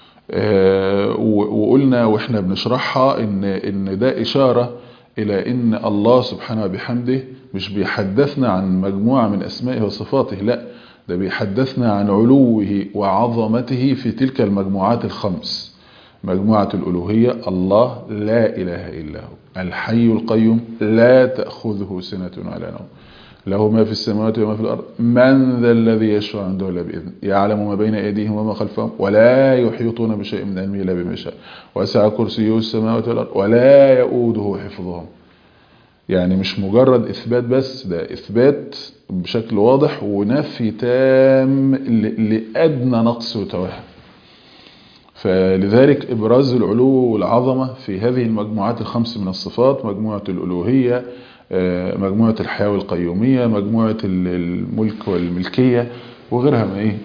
وقلنا واحنا بنشرحها ان ان ده اشاره الى ان الله سبحانه وبحمده مش بيحدثنا عن مجموعه من اسمائه وصفاته لا ده بيحدثنا عن علوه وعظمته في تلك المجموعات الخمس مجموعة الألوهية الله لا إله إلا هو الحي القيوم لا تأخذه سنة ولا نوم له ما في السماوات وما في الأرض من ذا الذي يشفع عنده إلا بإذن يعلم ما بين أيديهم وما خلفهم ولا يحيطون بشيء من علمه إلا بما شاء وسع كرسيه السماوات والأرض ولا يؤوده حفظهم يعني مش مجرد إثبات بس ده إثبات بشكل واضح ونفي تام لأدنى نقص وتوهم فلذلك إبراز العلو والعظمة في هذه المجموعات الخمس من الصفات مجموعة الألوهية مجموعة الحياة والقيومية مجموعة الملك والملكية وغيرها من إيه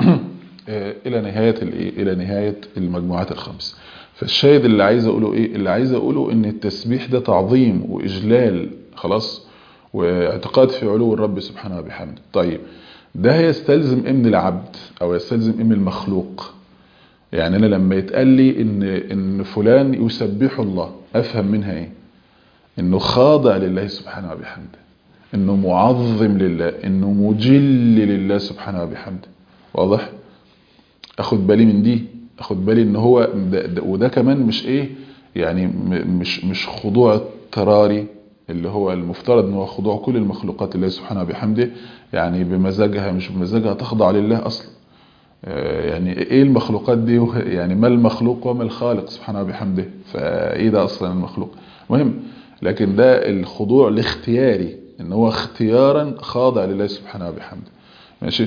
إلى نهاية إلى نهاية المجموعات الخمس فالشاهد اللي عايز أقوله إيه اللي عايز أقوله إن التسبيح ده تعظيم وإجلال خلاص واعتقاد في علو الرب سبحانه وبحمده طيب ده يستلزم إيه من العبد أو يستلزم إيه من المخلوق يعني أنا لما يتقال لي إن, إن فلان يسبح الله أفهم منها إيه إنه خاضع لله سبحانه وبحمده إنه معظم لله إنه مجل لله سبحانه وبحمده واضح أخد بالي من دي أخد بالي إن هو ده ده وده كمان مش إيه يعني مش مش خضوع اضطراري اللي هو المفترض ان هو خضوع كل المخلوقات لله سبحانه وبحمده يعني بمزاجها مش بمزاجها تخضع لله اصلا يعني ايه المخلوقات دي يعني ما المخلوق وما الخالق سبحانه وبحمده فايه ده اصلا المخلوق مهم لكن ده الخضوع الاختياري ان هو اختيارا خاضع لله سبحانه وبحمده ماشي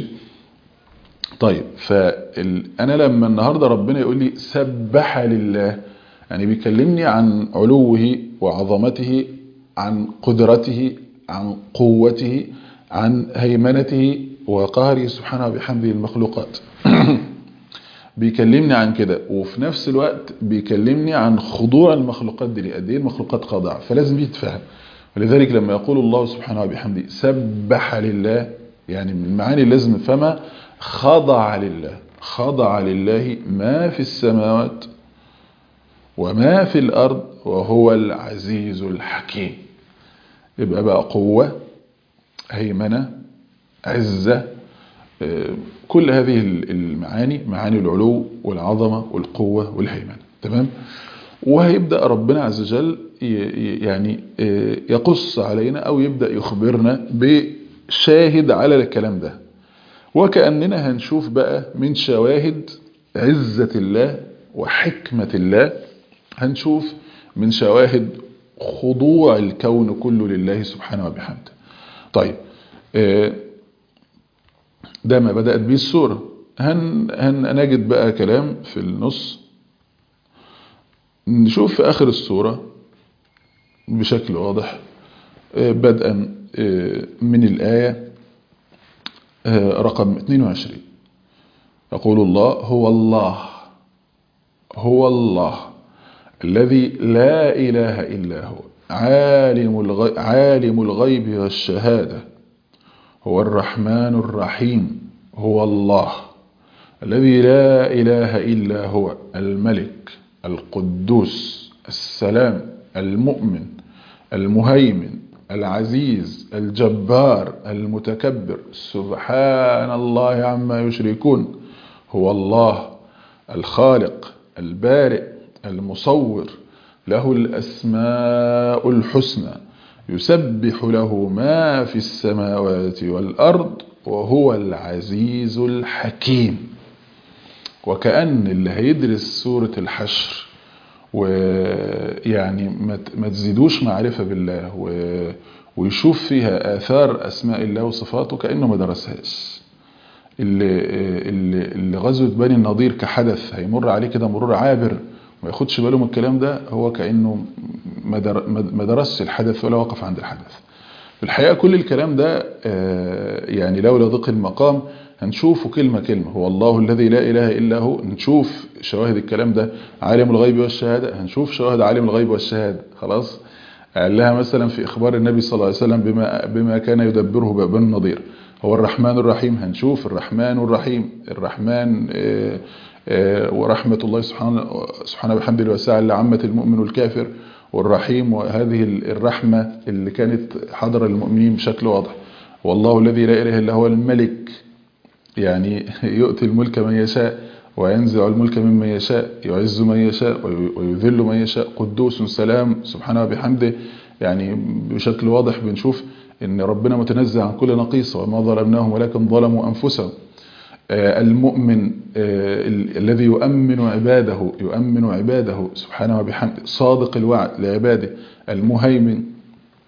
طيب فانا لما النهارده ربنا يقول لي سبح لله يعني بيكلمني عن علوه وعظمته عن قدرته عن قوته عن هيمنته وقهره سبحانه وبحمده المخلوقات بيكلمني عن كده وفي نفس الوقت بيكلمني عن خضوع المخلوقات دي قد ايه المخلوقات خاضعه فلازم يتفهم ولذلك لما يقول الله سبحانه وبحمده سبح لله يعني من المعاني اللي لازم نفهمها خضع لله خضع لله ما في السماوات وما في الأرض وهو العزيز الحكيم يبقى بقى قوة هيمنة عزة كل هذه المعاني معاني العلو والعظمة والقوة والهيمنة تمام وهيبدأ ربنا عز وجل يعني يقص علينا أو يبدأ يخبرنا بشاهد على الكلام ده وكأننا هنشوف بقى من شواهد عزة الله وحكمة الله هنشوف من شواهد خضوع الكون كله لله سبحانه وبحمده طيب ده ما بدأت به السورة هن هنجد بقى كلام في النص نشوف في آخر السورة بشكل واضح بدءا من الآية رقم 22 يقول الله هو الله هو الله الذي لا إله إلا هو عالم الغيب, عالم الغيب والشهادة هو الرحمن الرحيم هو الله الذي لا إله إلا هو الملك القدوس السلام المؤمن المهيمن العزيز الجبار المتكبر سبحان الله عما يشركون هو الله الخالق البارئ المصور له الأسماء الحسنى يسبح له ما في السماوات والأرض وهو العزيز الحكيم وكأن اللي هيدرس سورة الحشر ويعني ما تزيدوش معرفة بالله ويشوف فيها آثار أسماء الله وصفاته كأنه ما درسهاش اللي, اللي, اللي غزوة بني النضير كحدث هيمر عليه كده مرور عابر ما ياخدش باله من الكلام ده هو كأنه ما درسش الحدث ولا وقف عند الحدث في الحقيقة كل الكلام ده يعني لولا ضيق المقام هنشوفه كلمة كلمة هو الله الذي لا إله إلا هو نشوف شواهد الكلام ده عالم الغيب والشهادة هنشوف شواهد عالم الغيب والشهادة خلاص قال لها مثلا في إخبار النبي صلى الله عليه وسلم بما, بما كان يدبره بابن النضير هو الرحمن الرحيم هنشوف الرحمن الرحيم الرحمن آآ آآ ورحمة الله سبحانه سبحانه بحمده الواسعة اللي عمت المؤمن والكافر والرحيم وهذه الرحمة اللي كانت حضر المؤمنين بشكل واضح والله الذي لا إله إلا هو الملك يعني يؤتي الملك من يشاء وينزع الملك ممن يشاء يعز من يشاء ويذل من يشاء قدوس سلام سبحانه وبحمده يعني بشكل واضح بنشوف ان ربنا متنزه عن كل نقيص وما ظلمناهم ولكن ظلموا انفسهم المؤمن الذي يؤمن عباده يؤمن عباده سبحانه وبحمده صادق الوعد لعباده المهيمن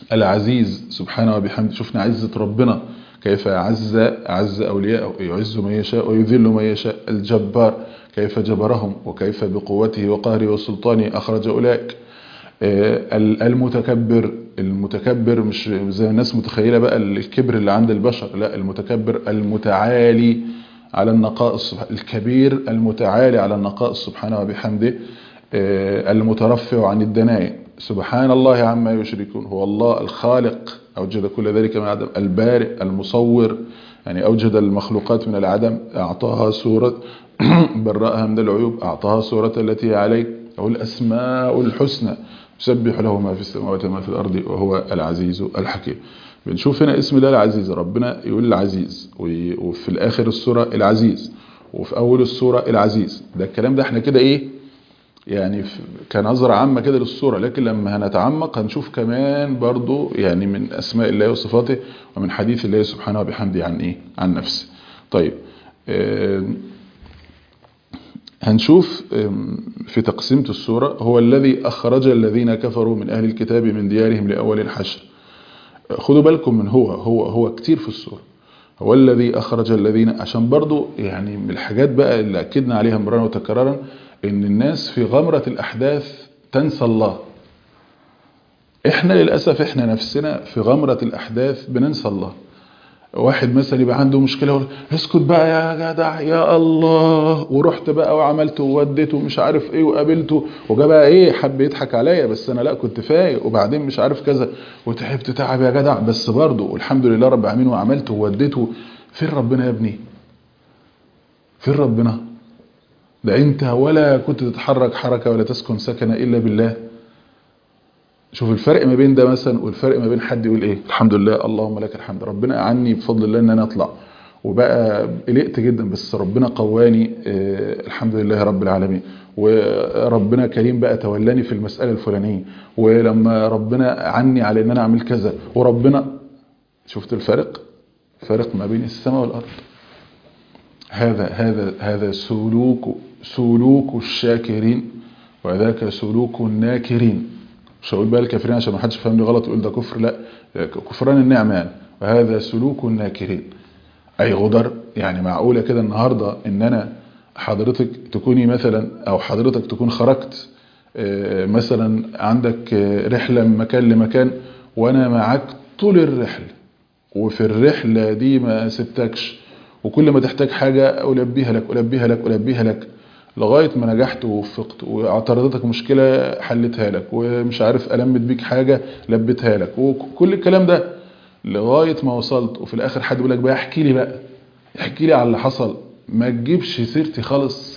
العزيز سبحانه وبحمده شفنا عزة ربنا كيف أعز أعز أولياءه يعز من يشاء ويذل من يشاء الجبار كيف جبرهم وكيف بقوته وقهره وسلطانه أخرج أولئك المتكبر المتكبر مش زي الناس متخيلة بقى الكبر اللي عند البشر لا المتكبر المتعالي على النقائص الكبير المتعالي على النقائص سبحانه وبحمده المترفع عن الدنايا سبحان الله عما يشركون هو الله الخالق أوجد كل ذلك من عدم البارئ المصور يعني أوجد المخلوقات من العدم أعطاها صورة برأها من العيوب أعطاها صورة التي عليه أو الأسماء الحسنى يسبح له ما في السماوات وما في الأرض وهو العزيز الحكيم بنشوف هنا اسم الله العزيز ربنا يقول العزيز وفي الآخر السورة العزيز وفي أول السورة العزيز ده الكلام ده احنا كده ايه يعني كنظرة عامة كده للصورة لكن لما هنتعمق هنشوف كمان برضو يعني من أسماء الله وصفاته ومن حديث الله سبحانه وبحمده عن إيه عن نفسه طيب هنشوف في تقسيمة السورة هو الذي أخرج الذين كفروا من أهل الكتاب من ديارهم لأول الحشر خدوا بالكم من هو هو هو كتير في السورة هو الذي أخرج الذين عشان برضو يعني من الحاجات بقى اللي أكدنا عليها مرارا وتكرارا ان الناس في غمرة الاحداث تنسى الله احنا للأسف احنا نفسنا في غمرة الاحداث بننسى الله واحد مثلا يبقى عنده مشكلة يقول اسكت بقى يا جدع يا الله ورحت بقى وعملت ووديت ومش عارف ايه وقابلته وجا بقى ايه حب يضحك عليا بس انا لا كنت فايق وبعدين مش عارف كذا وتعبت تعب يا جدع بس برضه والحمد لله رب العالمين وعملت ووديته فين ربنا يا ابني فين ربنا ده انت ولا كنت تتحرك حركة ولا تسكن سكنة الا بالله شوف الفرق ما بين ده مثلا والفرق ما بين حد يقول ايه الحمد لله اللهم لك الحمد ربنا اعني بفضل الله ان انا اطلع وبقى قلقت جدا بس ربنا قواني آه الحمد لله رب العالمين وربنا كريم بقى تولاني في المسألة الفلانية ولما ربنا عني على ان انا اعمل كذا وربنا شفت الفرق فرق ما بين السماء والارض هذا هذا هذا سلوك سلوك الشاكرين وذاك سلوك الناكرين مش هقول بقى الكافرين عشان ما حدش يفهمني غلط يقول ده كفر لا كفران النعمة يعني وهذا سلوك الناكرين اي غدر يعني معقولة كده النهاردة ان انا حضرتك تكوني مثلا او حضرتك تكون خرجت مثلا عندك رحلة من مكان لمكان وانا معاك طول الرحلة وفي الرحلة دي ما سبتكش وكل ما تحتاج حاجة ألبيها لك ألبيها لك ألبيها لك لغاية ما نجحت ووفقت واعترضتك مشكلة حلتها لك ومش عارف ألمت بيك حاجة لبتها لك وكل الكلام ده لغاية ما وصلت وفي الآخر حد يقول لك بقى احكي لي بقى احكي لي على اللي حصل ما تجيبش سيرتي خالص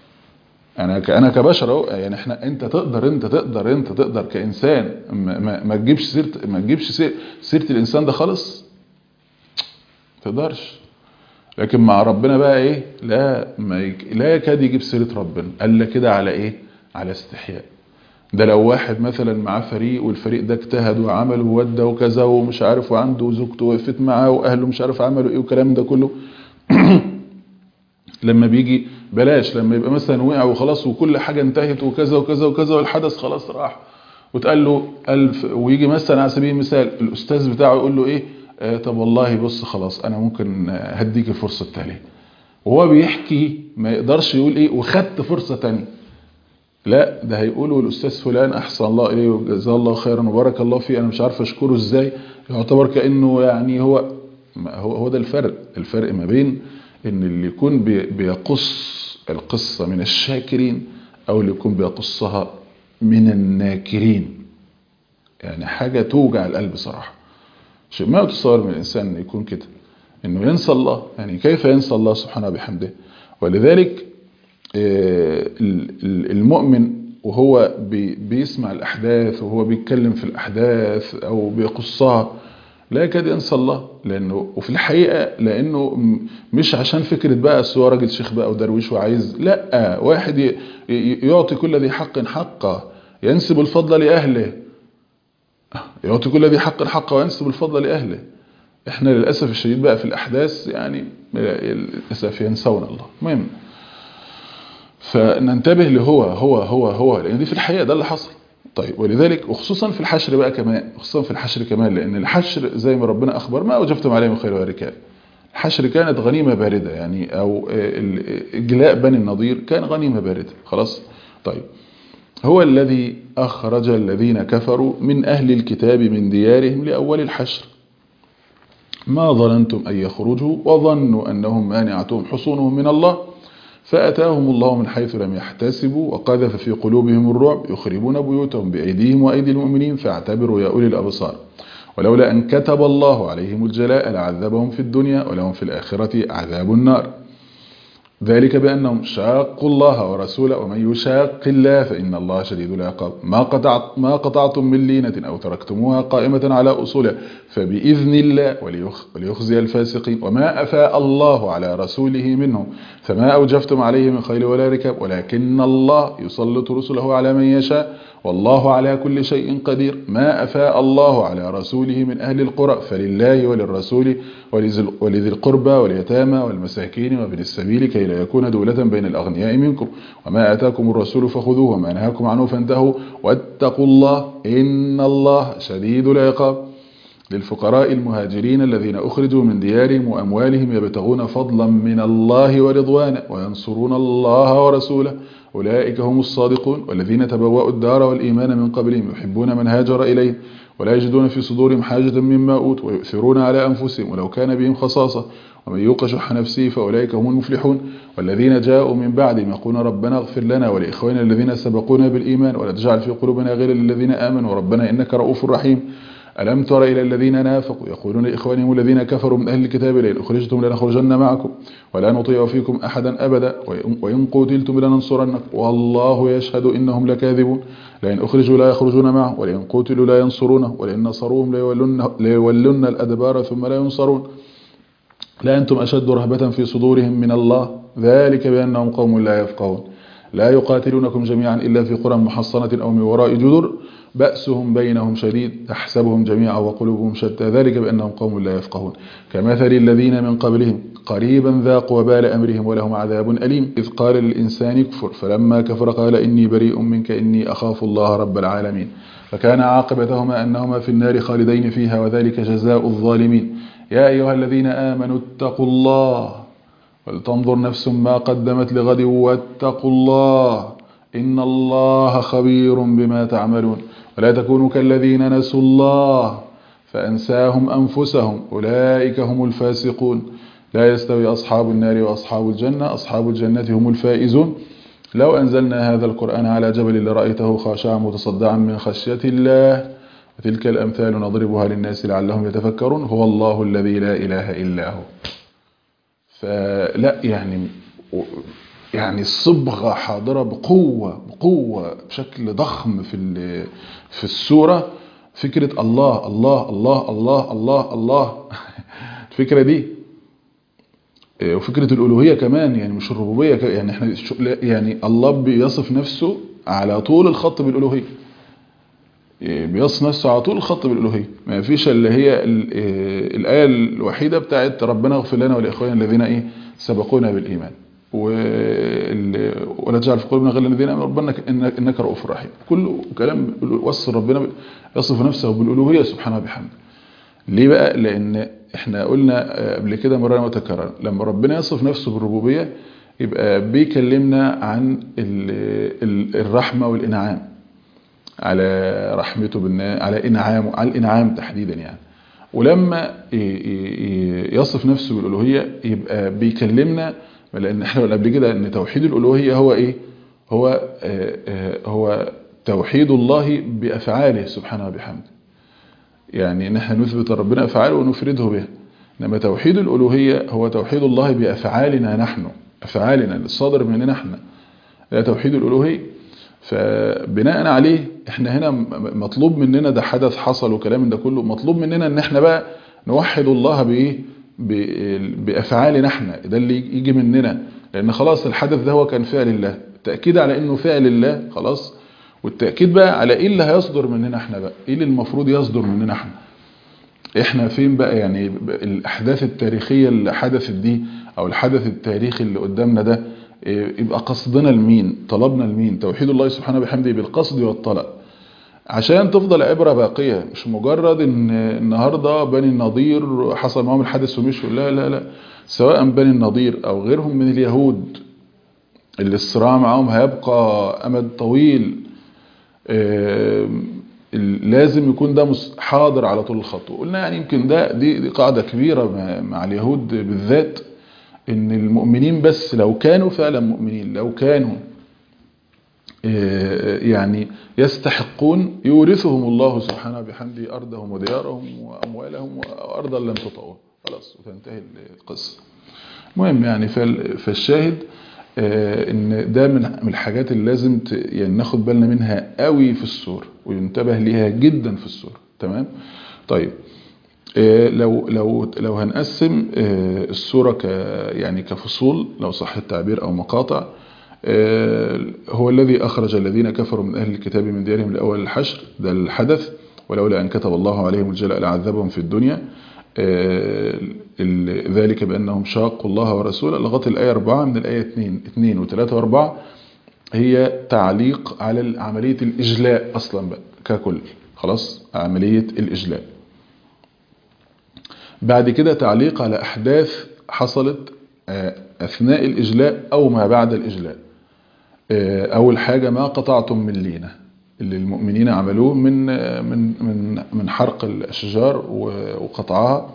انا انا كبشر اهو يعني احنا انت تقدر انت تقدر انت تقدر كانسان ما, ما, ما تجيبش سيره ما تجيبش سيره الانسان ده خالص تقدرش لكن مع ربنا بقى ايه لا ما يك... لا يكاد يجيب سيره ربنا قال لك كده على ايه على استحياء ده لو واحد مثلا معاه فريق والفريق ده اجتهد وعمل وودى وكذا ومش عارف وعنده زوجته وقفت معاه واهله مش عارف عملوا ايه والكلام ده كله لما بيجي بلاش لما يبقى مثلا وقع وخلاص وكل حاجه انتهت وكذا وكذا وكذا والحدث خلاص راح وتقال له ألف ويجي مثلا على سبيل المثال الاستاذ بتاعه يقول له ايه آه طب والله بص خلاص انا ممكن هديك الفرصه التاليه وهو بيحكي ما يقدرش يقول ايه وخدت فرصه تانية لا ده هيقولوا الاستاذ فلان احسن الله اليه وجزاه الله خيرا وبارك الله فيه انا مش عارف اشكره ازاي يعتبر كانه يعني هو هو هو ده الفرق الفرق ما بين ان اللي يكون بيقص القصه من الشاكرين او اللي يكون بيقصها من الناكرين يعني حاجه توجع القلب صراحه شيء ما يتصور من الانسان انه يكون كده انه ينسى الله يعني كيف ينسى الله سبحانه بحمده ولذلك المؤمن وهو بيسمع الأحداث وهو بيتكلم في الأحداث أو بيقصها لا يكاد ينسى الله لأنه وفي الحقيقة لأنه مش عشان فكرة بقى هو راجل شيخ بقى ودرويش وعايز لا واحد يعطي كل ذي حق حقه ينسب الفضل لأهله يعطي كل ذي حق حقه وينسب الفضل لأهله احنا للأسف الشديد بقى في الأحداث يعني للأسف ينسون الله المهم فننتبه لهو هو هو هو لان دي في الحقيقه ده اللي حصل طيب ولذلك وخصوصا في الحشر بقى كمان خصوصا في الحشر كمان لأن الحشر زي ما ربنا أخبر ما أوجفتم عليه من خير وركاب الحشر كانت غنيمة باردة يعني أو إجلاء بني النضير كان غنيمة باردة خلاص طيب هو الذي أخرج الذين كفروا من أهل الكتاب من ديارهم لأول الحشر ما ظننتم أن يخرجوا وظنوا أنهم مانعتهم حصونهم من الله فأتاهم الله من حيث لم يحتسبوا وقذف في قلوبهم الرعب يخربون بيوتهم بأيديهم وأيدي المؤمنين فاعتبروا يا أولي الأبصار ولولا أن كتب الله عليهم الجلاء لعذبهم في الدنيا ولهم في الآخرة عذاب النار ذلك بأنهم شاقوا الله ورسوله ومن يشاق الله فإن الله شديد العقاب ما, قطعت ما قطعتم من لينة أو تركتموها قائمة على أصولها فبإذن الله وليخزي الفاسقين وما أفاء الله على رسوله منهم فما أوجفتم عليه من خيل ولا ركاب ولكن الله يسلط رسله على من يشاء والله على كل شيء قدير ما أفاء الله على رسوله من أهل القرى فلله وللرسول ولذي القربى واليتامى والمساكين وابن السبيل كي لا يكون دولة بين الأغنياء منكم وما آتاكم الرسول فخذوه وما نهاكم عنه فانتهوا واتقوا الله إن الله شديد العقاب للفقراء المهاجرين الذين أخرجوا من ديارهم وأموالهم يبتغون فضلا من الله ورضوانا وينصرون الله ورسوله أولئك هم الصادقون والذين تبوأوا الدار والإيمان من قبلهم يحبون من هاجر إليهم ولا يجدون في صدورهم حاجة مما أوتوا ويؤثرون على أنفسهم ولو كان بهم خصاصة ومن يوق شح نفسه فأولئك هم المفلحون والذين جاءوا من بعدهم يقولون ربنا اغفر لنا ولإخواننا الذين سبقونا بالإيمان ولا تجعل في قلوبنا غير للذين آمنوا ربنا إنك رؤوف رحيم ألم تر إلى الذين نافقوا يقولون لإخوانهم الذين كفروا من أهل الكتاب لئن أخرجتم لنخرجن معكم ولا نطيع فيكم أحدا أبدا وإن قتلتم لننصرنكم والله يشهد إنهم لكاذبون لئن أخرجوا لا يخرجون معه ولئن قتلوا لا ينصرونه ولئن نصروهم ليولن الأدبار ثم لا ينصرون لا أنتم أشد رهبة في صدورهم من الله ذلك بأنهم قوم لا يفقهون لا يقاتلونكم جميعا إلا في قرى محصنة أو من وراء جدر بأسهم بينهم شديد تحسبهم جميعا وقلوبهم شتى ذلك بأنهم قوم لا يفقهون كمثل الذين من قبلهم قريبا ذاقوا وبال أمرهم ولهم عذاب أليم إذ قال للإنسان كفر فلما كفر قال إني بريء منك إني أخاف الله رب العالمين فكان عاقبتهما أنهما في النار خالدين فيها وذلك جزاء الظالمين يا أيها الذين آمنوا اتقوا الله ولتنظر نفس ما قدمت لغد واتقوا الله إن الله خبير بما تعملون ولا تكونوا كالذين نسوا الله فأنساهم أنفسهم أولئك هم الفاسقون لا يستوي أصحاب النار وأصحاب الجنة أصحاب الجنة هم الفائزون لو أنزلنا هذا القرآن على جبل لرأيته خاشعا متصدعا من خشية الله وتلك الأمثال نضربها للناس لعلهم يتفكرون هو الله الذي لا إله إلا هو فلا يعني يعني الصبغة حاضرة بقوة بقوة بشكل ضخم في في السورة فكرة الله الله الله الله الله الله الفكرة دي وفكرة الألوهية كمان يعني مش الربوبية يعني احنا يعني الله بيصف نفسه على طول الخط بالألوهية بيصف نفسه على طول الخط بالألوهية ما فيش اللي هي الآية الوحيدة بتاعت ربنا اغفر لنا ولإخواننا الذين ايه سبقونا بالإيمان ولا تجعل في قلوبنا غير الذين امنوا ربنا انك رؤوف رحيم كله كلام وصف ربنا يصف نفسه بالالوهيه سبحانه وبحمده ليه بقى لان احنا قلنا قبل كده مره متكرره لما ربنا يصف نفسه بالربوبيه يبقى بيكلمنا عن الرحمه والانعام على رحمته بالناس على انعامه على الانعام تحديدا يعني ولما يصف نفسه بالالوهيه يبقى بيكلمنا لان احنا قلنا قبل كده ان توحيد الالوهيه هو ايه هو آآ آآ هو توحيد الله بافعاله سبحانه وبحمده يعني ان احنا نثبت ربنا افعاله ونفرده بها انما توحيد الالوهيه هو توحيد الله بافعالنا نحن افعالنا الصادر مننا احنا ده توحيد الالوهيه فبناء عليه احنا هنا مطلوب مننا ده حدث حصل وكلام ده كله مطلوب مننا ان احنا بقى نوحد الله بايه بافعالنا احنا ده اللي يجي مننا لان خلاص الحدث ده هو كان فعل الله التاكيد على انه فعل الله خلاص والتاكيد بقى على ايه اللي هيصدر مننا احنا بقى ايه اللي المفروض يصدر مننا احنا احنا فين بقى يعني الاحداث التاريخيه اللي حدثت دي او الحدث التاريخي اللي قدامنا ده يبقى قصدنا لمين طلبنا لمين توحيد الله سبحانه وبحمده بالقصد والطلب عشان تفضل عبرة باقية مش مجرد ان النهاردة بني النضير حصل معهم الحدث ومشوا لا لا لا سواء بني النضير او غيرهم من اليهود اللي الصراع معهم هيبقى امد طويل لازم يكون ده حاضر على طول الخط وقلنا يعني يمكن ده دي, دي قاعدة كبيرة مع اليهود بالذات ان المؤمنين بس لو كانوا فعلا مؤمنين لو كانوا يعني يستحقون يورثهم الله سبحانه بحمده أرضهم وديارهم وأموالهم وأرضا لم تطعوا خلاص وتنتهي القصة مهم يعني فالشاهد ان ده من الحاجات اللي لازم يعني ناخد بالنا منها قوي في السور وينتبه ليها جدا في السور تمام طيب لو لو لو هنقسم السوره ك يعني كفصول لو صح التعبير او مقاطع هو الذي أخرج الذين كفروا من أهل الكتاب من ديارهم لأول الحشر ده الحدث ولولا أن كتب الله عليهم الجلاء لعذبهم في الدنيا ذلك بأنهم شاقوا الله ورسوله لغاية الآية 4 من الآية 2 2 و3 و4 هي تعليق على عملية الإجلاء أصلا بقى ككل خلاص عملية الإجلاء بعد كده تعليق على أحداث حصلت أثناء الإجلاء أو ما بعد الإجلاء أول حاجة ما قطعتم من لينة اللي المؤمنين عملوه من من من من حرق الأشجار وقطعها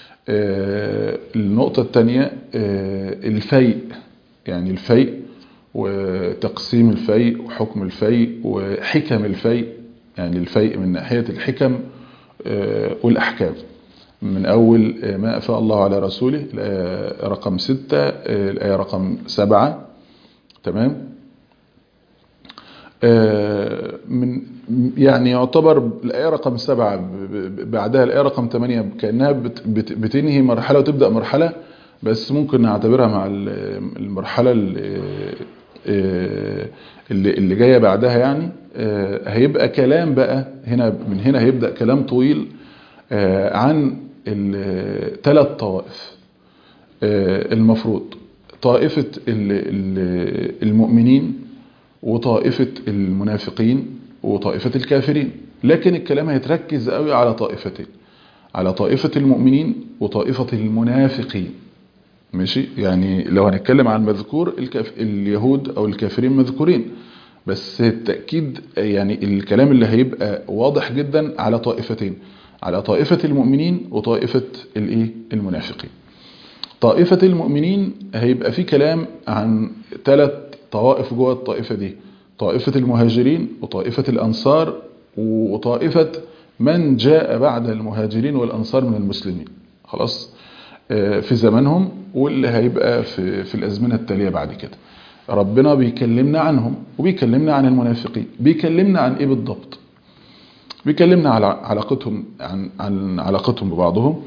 النقطة الثانية الفيء يعني الفيء وتقسيم الفيء وحكم الفيء وحكم الفيء يعني الفيء من ناحية الحكم والأحكام من أول ما أفاء الله على رسوله الآية رقم ستة الآية رقم سبعة تمام من يعني يعتبر الآية رقم سبعة بعدها الآية رقم ثمانية كأنها بتنهي مرحلة وتبدأ مرحلة بس ممكن نعتبرها مع المرحلة اللي, اللي جاية بعدها يعني هيبقى كلام بقى هنا من هنا هيبدأ كلام طويل عن ثلاث طوائف المفروض طائفة المؤمنين وطائفة المنافقين وطائفة الكافرين لكن الكلام هيتركز قوي على طائفتين على طائفة المؤمنين وطائفة المنافقين ماشي يعني لو هنتكلم عن مذكور الكاف... اليهود او الكافرين مذكورين بس التأكيد يعني الكلام اللي هيبقى واضح جدا على طائفتين على طائفة المؤمنين وطائفة الايه المنافقين طائفة المؤمنين هيبقى في كلام عن ثلاث طوائف جوه الطائفة دي طائفة المهاجرين وطائفة الأنصار وطائفة من جاء بعد المهاجرين والأنصار من المسلمين خلاص في زمانهم واللي هيبقى في, في الأزمنة التالية بعد كده ربنا بيكلمنا عنهم وبيكلمنا عن المنافقين بيكلمنا عن ايه بالضبط بيكلمنا على علاقتهم عن, عن علاقتهم ببعضهم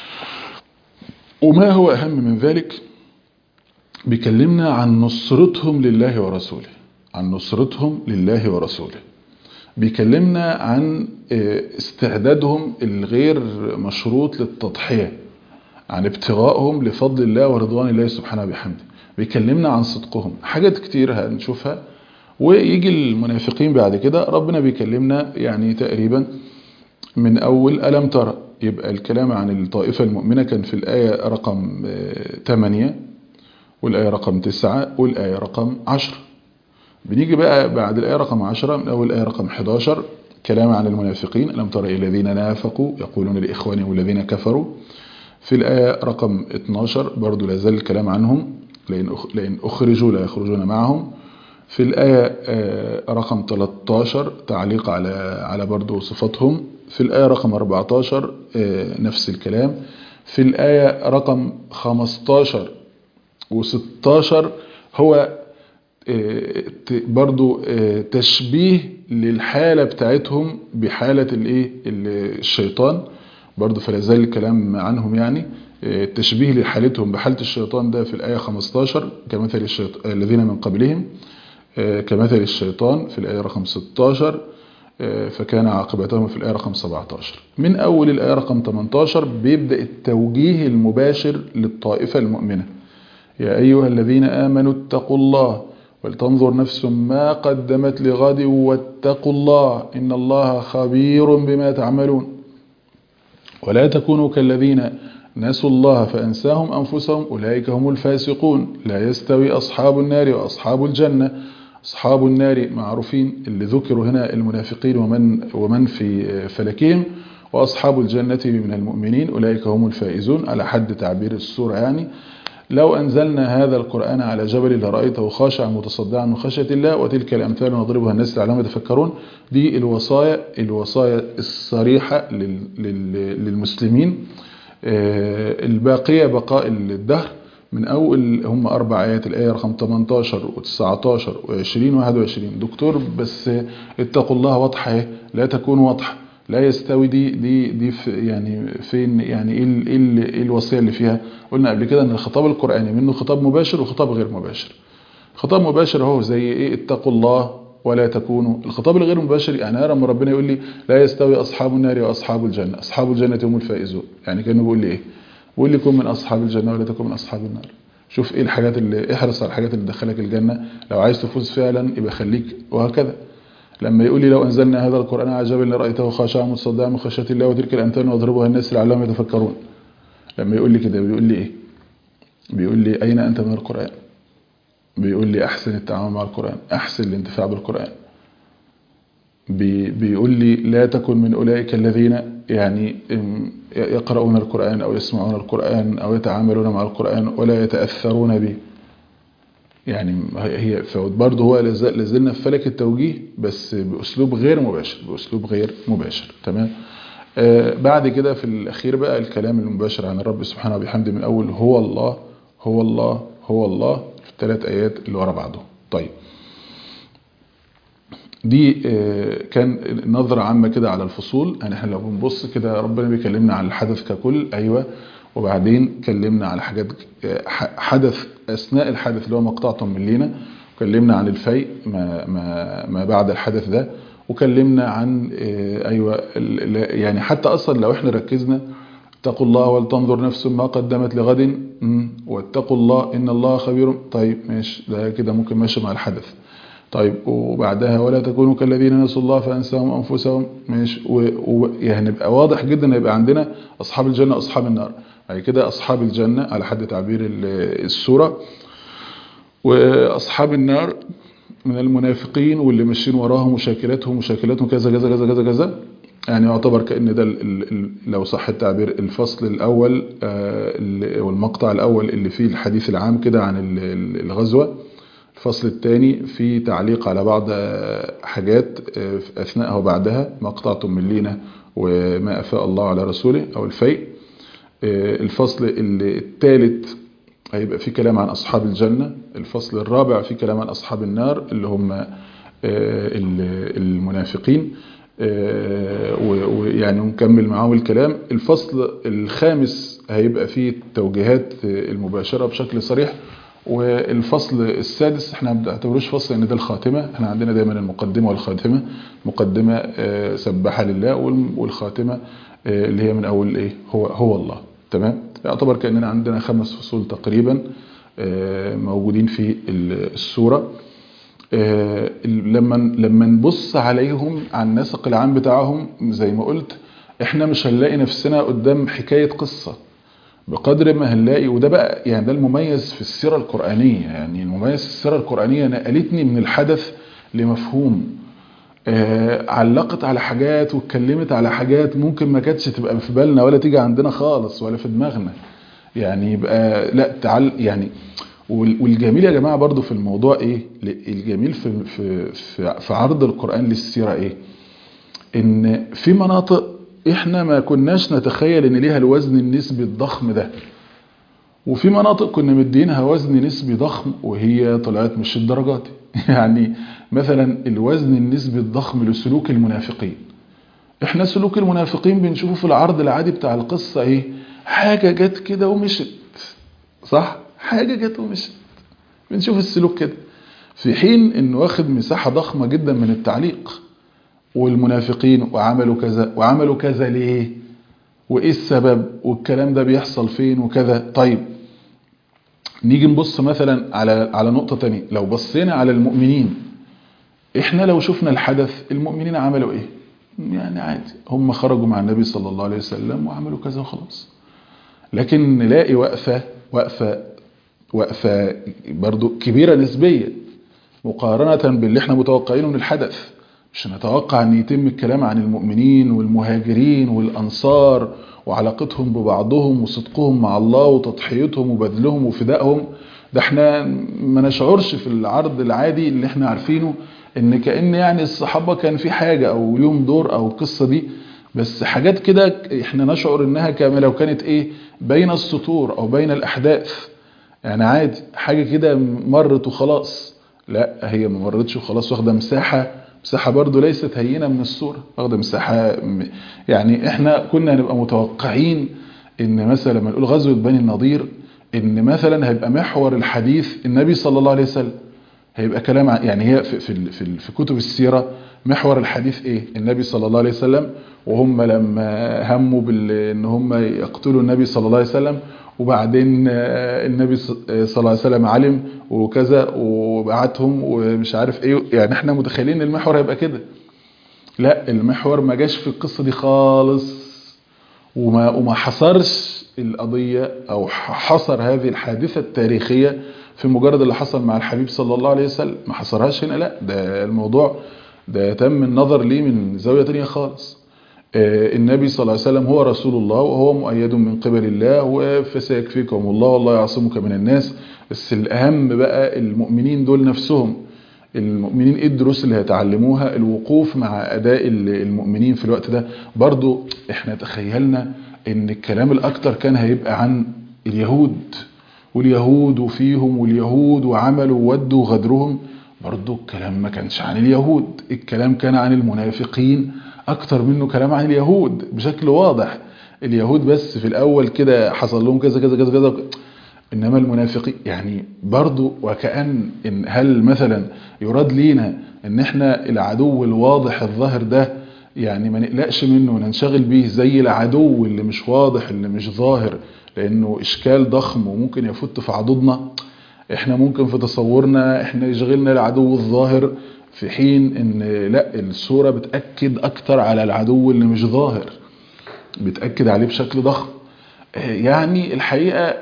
وما هو أهم من ذلك بيكلمنا عن نصرتهم لله ورسوله عن نصرتهم لله ورسوله بيكلمنا عن استعدادهم الغير مشروط للتضحية عن ابتغائهم لفضل الله ورضوان الله سبحانه بحمده بيكلمنا عن صدقهم حاجات كتير هنشوفها ويجي المنافقين بعد كده ربنا بيكلمنا يعني تقريبا من أول ألم ترى يبقى الكلام عن الطائفة المؤمنة كان في الآية رقم 8 والآية رقم 9 والآية رقم 10 بنيجي بقى بعد الآية رقم 10 من أول الآية رقم 11 كلام عن المنافقين ألم ترى الذين نافقوا يقولون لإخوانهم الذين كفروا في الآية رقم 12 برضو لازال الكلام عنهم لئن أخرجوا لا يخرجون معهم في الآية رقم 13 تعليق على على برضو صفاتهم في الآية رقم 14 نفس الكلام في الآية رقم 15 و16 هو برضو تشبيه للحالة بتاعتهم بحالة الايه الشيطان برضو فلازال الكلام عنهم يعني التشبيه لحالتهم بحالة الشيطان ده في الآية 15 كمثل الشيطان الذين من قبلهم كمثل الشيطان في الآية رقم 16 فكان عاقبتهم في الآية رقم 17 من أول الآية رقم 18 بيبدأ التوجيه المباشر للطائفة المؤمنة يا أيها الذين آمنوا اتقوا الله ولتنظر نفس ما قدمت لغد واتقوا الله إن الله خبير بما تعملون ولا تكونوا كالذين نسوا الله فأنساهم أنفسهم أولئك هم الفاسقون لا يستوي أصحاب النار وأصحاب الجنة أصحاب النار معروفين اللي ذكروا هنا المنافقين ومن, ومن في فلكهم وأصحاب الجنة من المؤمنين أولئك هم الفائزون على حد تعبير السورة يعني لو أنزلنا هذا القرآن على جبل لرأيته خاشعا متصدعا من خشية الله وتلك الأمثال نضربها الناس لعلهم يتفكرون دي الوصايا الوصايا الصريحة للمسلمين الباقية بقاء الدهر من أول هم أربع آيات الآية رقم 18 و19 و20 و21 دكتور بس اتقوا الله واضحة لا تكون واضحة لا يستوي دي دي دي في يعني فين يعني ايه ايه الوصيه اللي فيها قلنا قبل كده ان الخطاب القراني منه خطاب مباشر وخطاب غير مباشر خطاب مباشر اهو زي ايه اتقوا الله ولا تكونوا الخطاب الغير مباشر يعني لما ربنا يقول لي لا يستوي اصحاب النار واصحاب الجنه اصحاب الجنه هم الفائزون يعني كانه بيقول لي ايه بيقول لي كن من اصحاب الجنه ولا تكن من اصحاب النار شوف ايه الحاجات اللي احرص على الحاجات اللي تدخلك الجنه لو عايز تفوز فعلا يبقى خليك وهكذا لما يقول لي لو أنزلنا هذا القرآن على جبل لرأيته خاشعا متصدعا من خشية الله وتلك الأمثال نضربها الناس لعلهم يتفكرون لما يقول لي كده بيقول لي إيه بيقول لي أين أنت من القرآن بيقول لي أحسن التعامل مع القرآن أحسن الانتفاع بالقرآن بي بيقول لي لا تكن من أولئك الذين يعني يقرؤون القرآن أو يسمعون القرآن أو يتعاملون مع القرآن ولا يتأثرون به يعني هي برضه هو لازلنا في فلك التوجيه بس باسلوب غير مباشر باسلوب غير مباشر تمام آه بعد كده في الاخير بقى الكلام المباشر عن الرب سبحانه وبحمده من اول هو الله هو الله هو الله في الثلاث ايات اللي ورا بعضهم طيب دي آه كان نظرة عامة كده على الفصول يعني احنا لو بنبص كده ربنا بيكلمنا عن الحدث ككل ايوه وبعدين كلمنا على حاجات حدث أثناء الحدث اللي هو مقطعة من لينا وكلمنا عن الفيء ما, ما, ما بعد الحدث ده وكلمنا عن أيوة يعني حتى أصلا لو احنا ركزنا اتقوا الله ولتنظر نفس ما قدمت لغد واتقوا الله إن الله خبير طيب ماشي ده كده ممكن ماشي مع الحدث طيب وبعدها ولا تكونوا كالذين نسوا الله فانساهم انفسهم ماشي ويعني يبقى واضح جدا يبقى عندنا اصحاب الجنه اصحاب النار بعد كده اصحاب الجنه على حد تعبير السوره واصحاب النار من المنافقين واللي ماشيين وراهم وشاكلاتهم وشاكلاتهم كذا كذا كذا كذا كذا يعني يعتبر كأن ده لو صح التعبير الفصل الأول والمقطع الأول اللي فيه الحديث العام كده عن الغزوة الفصل الثاني في تعليق على بعض حاجات أثناءها وبعدها ما قطعتم من لينا وما أفاء الله على رسوله أو الفيء الفصل الثالث هيبقى في كلام عن أصحاب الجنة الفصل الرابع في كلام عن أصحاب النار اللي هم المنافقين ويعني نكمل معاهم الكلام الفصل الخامس هيبقى فيه التوجيهات المباشرة بشكل صريح والفصل السادس احنا ما بنعتبروش فصل ان ده الخاتمة احنا عندنا دايما المقدمة والخاتمة مقدمة سبح لله والخاتمة اللي هي من اول ايه هو هو الله تمام يعتبر كأننا عندنا خمس فصول تقريبا موجودين في السورة لما لما نبص عليهم على النسق العام بتاعهم زي ما قلت احنا مش هنلاقي نفسنا قدام حكاية قصة بقدر ما هنلاقي وده بقى يعني ده المميز في السيرة القرآنية يعني المميز في السيرة القرآنية نقلتني من الحدث لمفهوم آه علقت على حاجات واتكلمت على حاجات ممكن ما كانتش تبقى في بالنا ولا تيجي عندنا خالص ولا في دماغنا يعني يبقى لا تعال يعني والجميل يا جماعة برضو في الموضوع ايه الجميل في, في, في, في عرض القرآن للسيرة ايه ان في مناطق احنا ما كناش نتخيل ان ليها الوزن النسبي الضخم ده وفي مناطق كنا مدينها وزن نسبي ضخم وهي طلعت مش الدرجات يعني مثلا الوزن النسبي الضخم لسلوك المنافقين احنا سلوك المنافقين بنشوفه في العرض العادي بتاع القصة ايه حاجة جت كده ومشت صح حاجة جت ومشت بنشوف السلوك كده في حين انه واخد مساحة ضخمة جدا من التعليق والمنافقين وعملوا كذا وعملوا كذا ليه وايه السبب والكلام ده بيحصل فين وكذا طيب نيجي نبص مثلا على على نقطة تانية لو بصينا على المؤمنين احنا لو شفنا الحدث المؤمنين عملوا ايه يعني عادي هم خرجوا مع النبي صلى الله عليه وسلم وعملوا كذا وخلاص لكن نلاقي وقفة وقفة وقفة برضو كبيرة نسبيا مقارنة باللي احنا متوقعينه من الحدث مش نتوقع ان يتم الكلام عن المؤمنين والمهاجرين والانصار وعلاقتهم ببعضهم وصدقهم مع الله وتضحيتهم وبذلهم وفدائهم ده احنا ما نشعرش في العرض العادي اللي احنا عارفينه ان كأن يعني الصحابة كان في حاجة او ليهم دور او القصة دي بس حاجات كده احنا نشعر انها كما لو كانت ايه بين السطور او بين الاحداث يعني عادي حاجة كده مرت وخلاص لا هي ما مرتش وخلاص واخدة مساحة مساحة برضو ليست هينة من الصورة واخدة مساحة يعني احنا كنا هنبقى متوقعين ان مثلا لما نقول غزوة بني النضير ان مثلا هيبقى محور الحديث النبي صلى الله عليه وسلم هيبقى كلام يعني هي في, في, في, في كتب السيرة محور الحديث ايه النبي صلى الله عليه وسلم وهم لما هموا بان هم يقتلوا النبي صلى الله عليه وسلم وبعدين النبي صلى الله عليه وسلم علم وكذا وبعتهم ومش عارف ايه يعني احنا متخيلين المحور هيبقى كده لا المحور ما جاش في القصة دي خالص وما, وما حصرش القضية او حصر هذه الحادثة التاريخية في مجرد اللي حصل مع الحبيب صلى الله عليه وسلم ما حصرهاش هنا لا ده الموضوع ده تم النظر ليه من زاوية تانية خالص النبي صلى الله عليه وسلم هو رسول الله وهو مؤيد من قبل الله فسيكفيكم الله والله يعصمك من الناس بس الأهم بقى المؤمنين دول نفسهم المؤمنين ايه الدروس اللي هيتعلموها الوقوف مع أداء المؤمنين في الوقت ده برضو احنا تخيلنا ان الكلام الأكتر كان هيبقى عن اليهود واليهود وفيهم واليهود وعملوا وودوا غدرهم برضو الكلام ما كانش عن اليهود الكلام كان عن المنافقين اكتر منه كلام عن اليهود بشكل واضح اليهود بس في الاول كده حصل لهم كذا كذا كذا كذا انما المنافقين يعني برضو وكأن إن هل مثلا يراد لينا ان احنا العدو الواضح الظاهر ده يعني ما نقلقش منه وننشغل بيه زي العدو اللي مش واضح اللي مش ظاهر لانه اشكال ضخم وممكن يفت في عضدنا احنا ممكن في تصورنا احنا يشغلنا العدو الظاهر في حين ان لا الصورة بتأكد اكتر على العدو اللي مش ظاهر بتأكد عليه بشكل ضخم يعني الحقيقة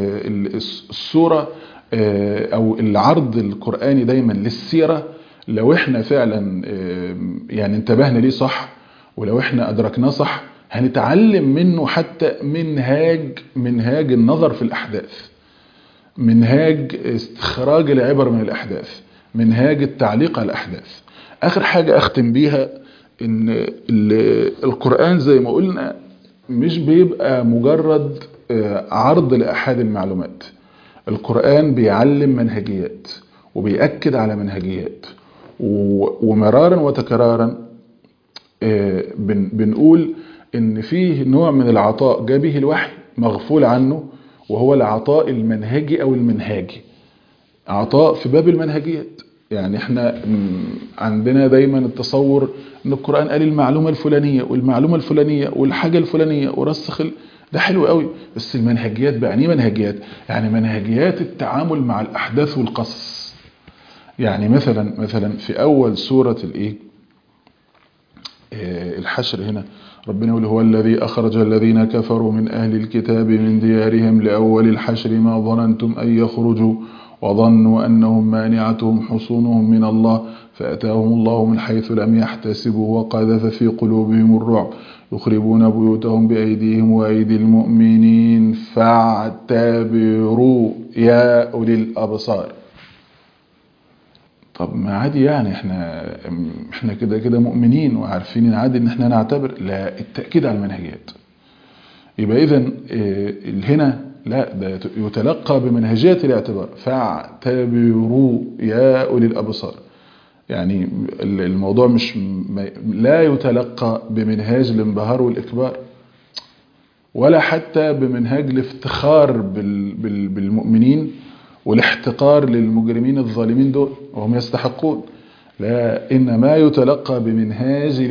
الصورة او العرض القرآني دايما للسيرة لو احنا فعلا يعني انتبهنا ليه صح ولو احنا ادركناه صح هنتعلم منه حتى منهاج منهاج النظر في الاحداث منهاج استخراج العبر من الاحداث منهاج التعليق على الأحداث آخر حاجة أختم بيها إن القرآن زي ما قلنا مش بيبقى مجرد عرض لأحد المعلومات القرآن بيعلم منهجيات وبيأكد على منهجيات ومرارا وتكرارا بنقول إن فيه نوع من العطاء جاء به الوحي مغفول عنه وهو العطاء المنهجي أو المنهاجي عطاء في باب المنهجيات يعني احنا عندنا دايما التصور ان القرآن قال المعلومة الفلانية والمعلومة الفلانية والحاجة الفلانية ورسخ ده حلو قوي بس المنهجيات بقى يعني منهجيات يعني منهجيات التعامل مع الاحداث والقصص يعني مثلا مثلا في اول سورة الايه الحشر هنا ربنا يقول هو الذي أخرج الذين كفروا من أهل الكتاب من ديارهم لأول الحشر ما ظننتم أن يخرجوا وظنوا أنهم مانعتهم حصونهم من الله فأتاهم الله من حيث لم يحتسبوا وقذف في قلوبهم الرعب يخربون بيوتهم بأيديهم وأيدي المؤمنين فاعتبروا يا أولي الأبصار طب ما عادي يعني احنا احنا كده كده مؤمنين وعارفين ان عادي ان احنا نعتبر لا التأكيد على المنهجيات يبقى اذا هنا لا ده يتلقى بمنهجية الاعتبار فاعتبروا يا أولي الأبصار يعني الموضوع مش لا يتلقى بمنهاج الانبهار والإكبار ولا حتى بمنهاج الافتخار بالمؤمنين والاحتقار للمجرمين الظالمين دول وهم يستحقون لا إنما يتلقى بمنهاج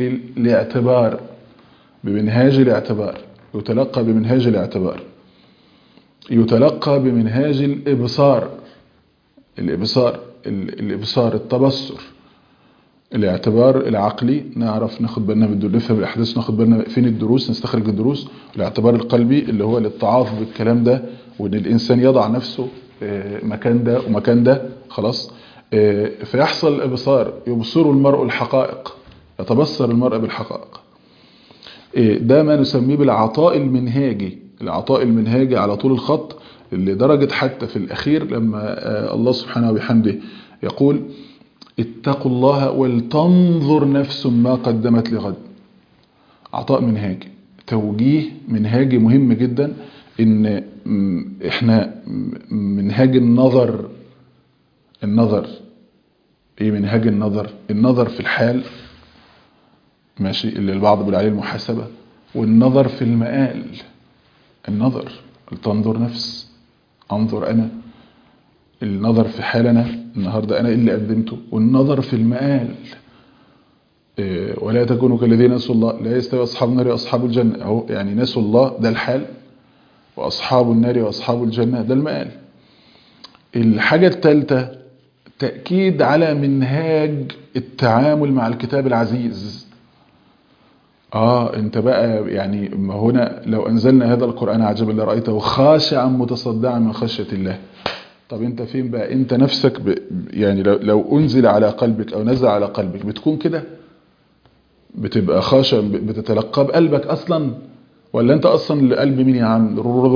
الاعتبار بمنهاج الاعتبار يتلقى بمنهاج الاعتبار يتلقى بمنهاج الإبصار الإبصار الإبصار التبصر الاعتبار العقلي نعرف ناخد بالنا من الدروس نفهم الأحداث ناخد بالنا فين الدروس نستخرج الدروس الاعتبار القلبي اللي هو الاتعاظ بالكلام ده وإن الإنسان يضع نفسه مكان ده ومكان ده خلاص فيحصل الإبصار يبصر المرء الحقائق يتبصر المرء بالحقائق ده ما نسميه بالعطاء المنهاجي العطاء المنهاجي على طول الخط اللي درجة حتى في الأخير لما الله سبحانه وبحمده يقول اتقوا الله ولتنظر نفس ما قدمت لغد عطاء منهاجي توجيه منهاجي مهم جدا ان احنا منهاج النظر النظر ايه منهاج النظر النظر في الحال ماشي اللي البعض بيقول عليه المحاسبة والنظر في المآل النظر تنظر نفس انظر انا النظر في حال انا النهاردة انا اللي قدمته والنظر في المآل إيه ولا تكونوا كالذين نسوا الله لا يستوي اصحاب النار واصحاب الجنة اهو يعني نسوا الله ده الحال واصحاب النار واصحاب الجنة ده المآل الحاجة الثالثة تأكيد على منهاج التعامل مع الكتاب العزيز اه انت بقى يعني ما هنا لو انزلنا هذا القرآن عجبا لرأيته خاشعا متصدعا من خشية الله طب انت فين بقى انت نفسك ب يعني لو, لو انزل على قلبك او نزل على قلبك بتكون كده بتبقى خاشع بتتلقى بقلبك اصلا ولا انت اصلا القلب مين يا عم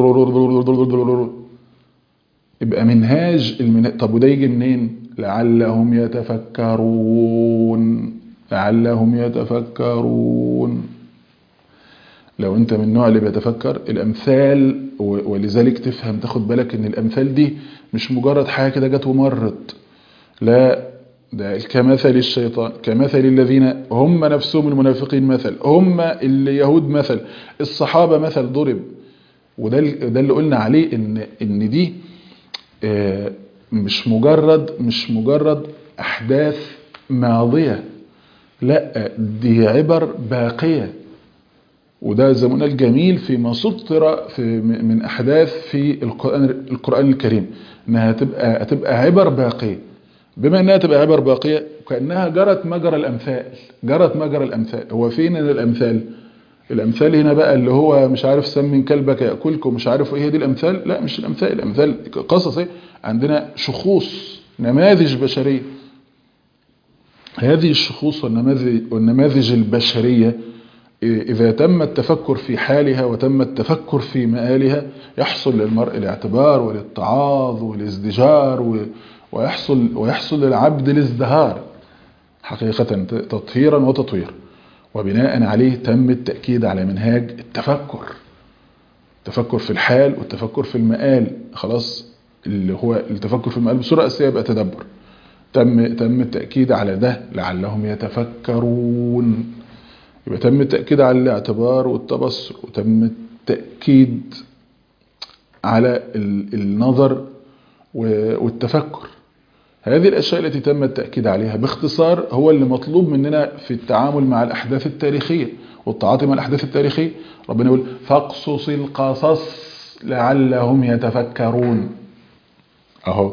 يبقى منهاج المنهاج طب وده يجي منين لعلهم يتفكرون لعلهم يتفكرون لو انت من النوع اللي بيتفكر الامثال ولذلك تفهم تاخد بالك ان الامثال دي مش مجرد حاجه كده جت ومرت لا ده كمثل الشيطان كمثل الذين هم نفسهم المنافقين مثل هم اليهود مثل الصحابه مثل ضرب وده ده اللي قلنا عليه ان ان دي مش مجرد مش مجرد احداث ماضيه لا دي عبر باقيه وده زي ما قلنا الجميل فيما سطر في من احداث في القران القران الكريم انها هتبقى هتبقى عبر باقيه بما انها تبقى عبر باقيه كانها جرت مجرى الامثال جرت مجرى الامثال هو فين الامثال الامثال هنا بقى اللي هو مش عارف سمن كلبك ياكلك ومش عارف ايه دي الامثال لا مش الامثال الامثال قصص ايه عندنا شخوص نماذج بشريه هذه الشخوص والنماذج والنماذج البشريه إذا تم التفكر في حالها وتم التفكر في مآلها يحصل للمرء الاعتبار والاتعاظ والازدجار ويحصل ويحصل للعبد الازدهار حقيقة تطهيرا وتطويرا وبناء عليه تم التأكيد على منهاج التفكر التفكر في الحال والتفكر في المآل خلاص اللي هو التفكر في المآل بصورة أساسية يبقى تدبر تم تم التأكيد على ده لعلهم يتفكرون يبقى تم التأكيد على الاعتبار والتبصر وتم التأكيد على النظر والتفكر هذه الأشياء التي تم التأكيد عليها باختصار هو اللي مطلوب مننا في التعامل مع الأحداث التاريخية والتعاطي مع الأحداث التاريخية ربنا يقول فاقصص القصص لعلهم يتفكرون أهو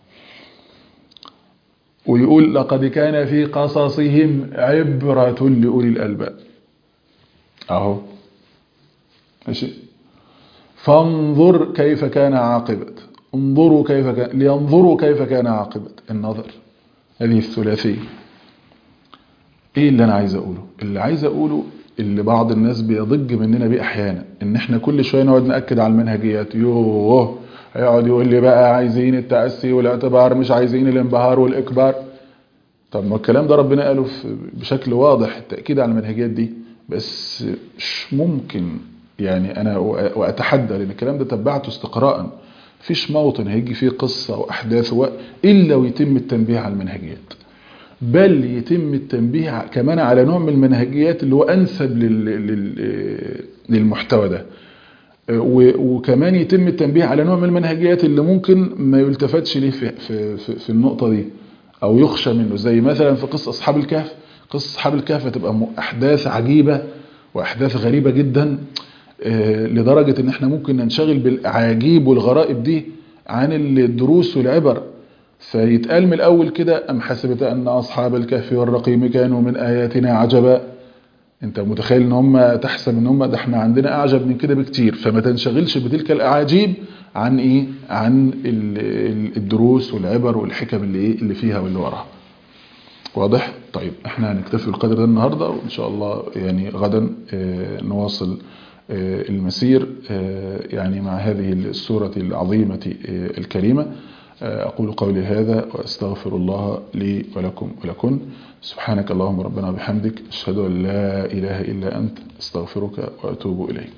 ويقول لقد كان في قصصهم عبرة لأولي الألباب أهو ماشي فانظر كيف كان عاقبة انظروا كيف كان لينظروا كيف كان عاقبة النظر هذه الثلاثية ايه اللي انا عايز اقوله اللي عايز اقوله اللي بعض الناس بيضج مننا بيه احيانا ان احنا كل شويه نقعد ناكد على المنهجيات يوه هيقعد يقول لي بقى عايزين التاسي والاعتبار مش عايزين الانبهار والاكبار طب ما الكلام ده ربنا قاله بشكل واضح التاكيد على المنهجيات دي بس مش ممكن يعني انا واتحدى لان الكلام ده تبعته استقراء فيش موطن هيجي فيه قصة واحداث و... الا ويتم التنبيه على المنهجيات بل يتم التنبيه كمان على نوع من المنهجيات اللي هو انسب لل... لل... للمحتوى ده وكمان يتم التنبيه على نوع من المنهجيات اللي ممكن ما يلتفتش ليه في, في, في, في النقطة دي او يخشى منه زي مثلا في قصة اصحاب الكهف قصة اصحاب الكهف هتبقى احداث عجيبة واحداث غريبة جدا آه، لدرجة ان احنا ممكن ننشغل بالاعاجيب والغرائب دي عن الدروس والعبر فيتقال من الاول كده ام حسبت ان اصحاب الكهف والرقيم كانوا من اياتنا عجبا انت متخيل ان هم تحسب ان هم ده احنا عندنا اعجب من كده بكتير فما تنشغلش بتلك الاعاجيب عن ايه عن ال- ال- الدروس والعبر والحكم اللي ايه اللي فيها واللي وراها واضح طيب احنا هنكتفي بالقدر ده النهارده وان شاء الله يعني غدا آه، نواصل آه، المسير آه، يعني مع هذه السورة العظيمة آه، الكريمة آه، أقول قولي هذا وأستغفر الله لي ولكم ولكن سبحانك اللهم ربنا وبحمدك أشهد أن لا إله إلا أنت أستغفرك وأتوب إليك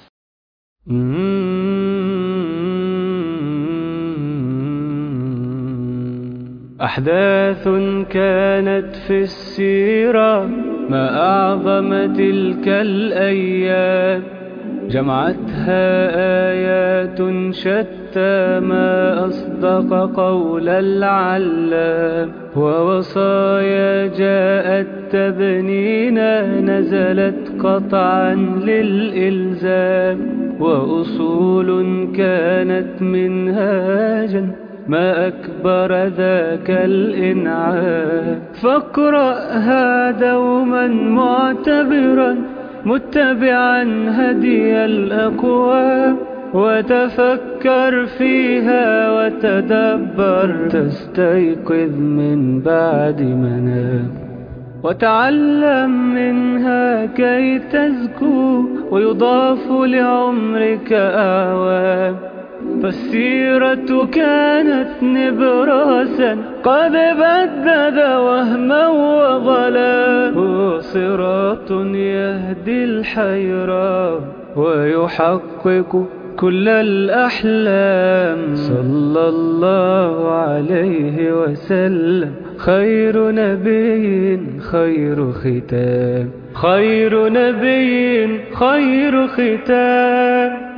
أحداث كانت في السيرة ما أعظم تلك الأيام جمعتها آيات شتى ما أصدق قول العلام ووصايا جاءت تبنينا نزلت قطعا للإلزام وأصول كانت منهاجا ما أكبر ذاك الإنعام فاقرأها دوما معتبرا متبعا هدي الأقوام وتفكر فيها وتدبر تستيقظ من بعد منام وتعلم منها كي تزكو ويضاف لعمرك أعوام فالسيرة كانت نبراسا قد بدد وهما وظلا هو صراط يهدي الحيرة ويحقق كل الأحلام صلى الله عليه وسلم خير نبي خير ختام خير نبي خير ختام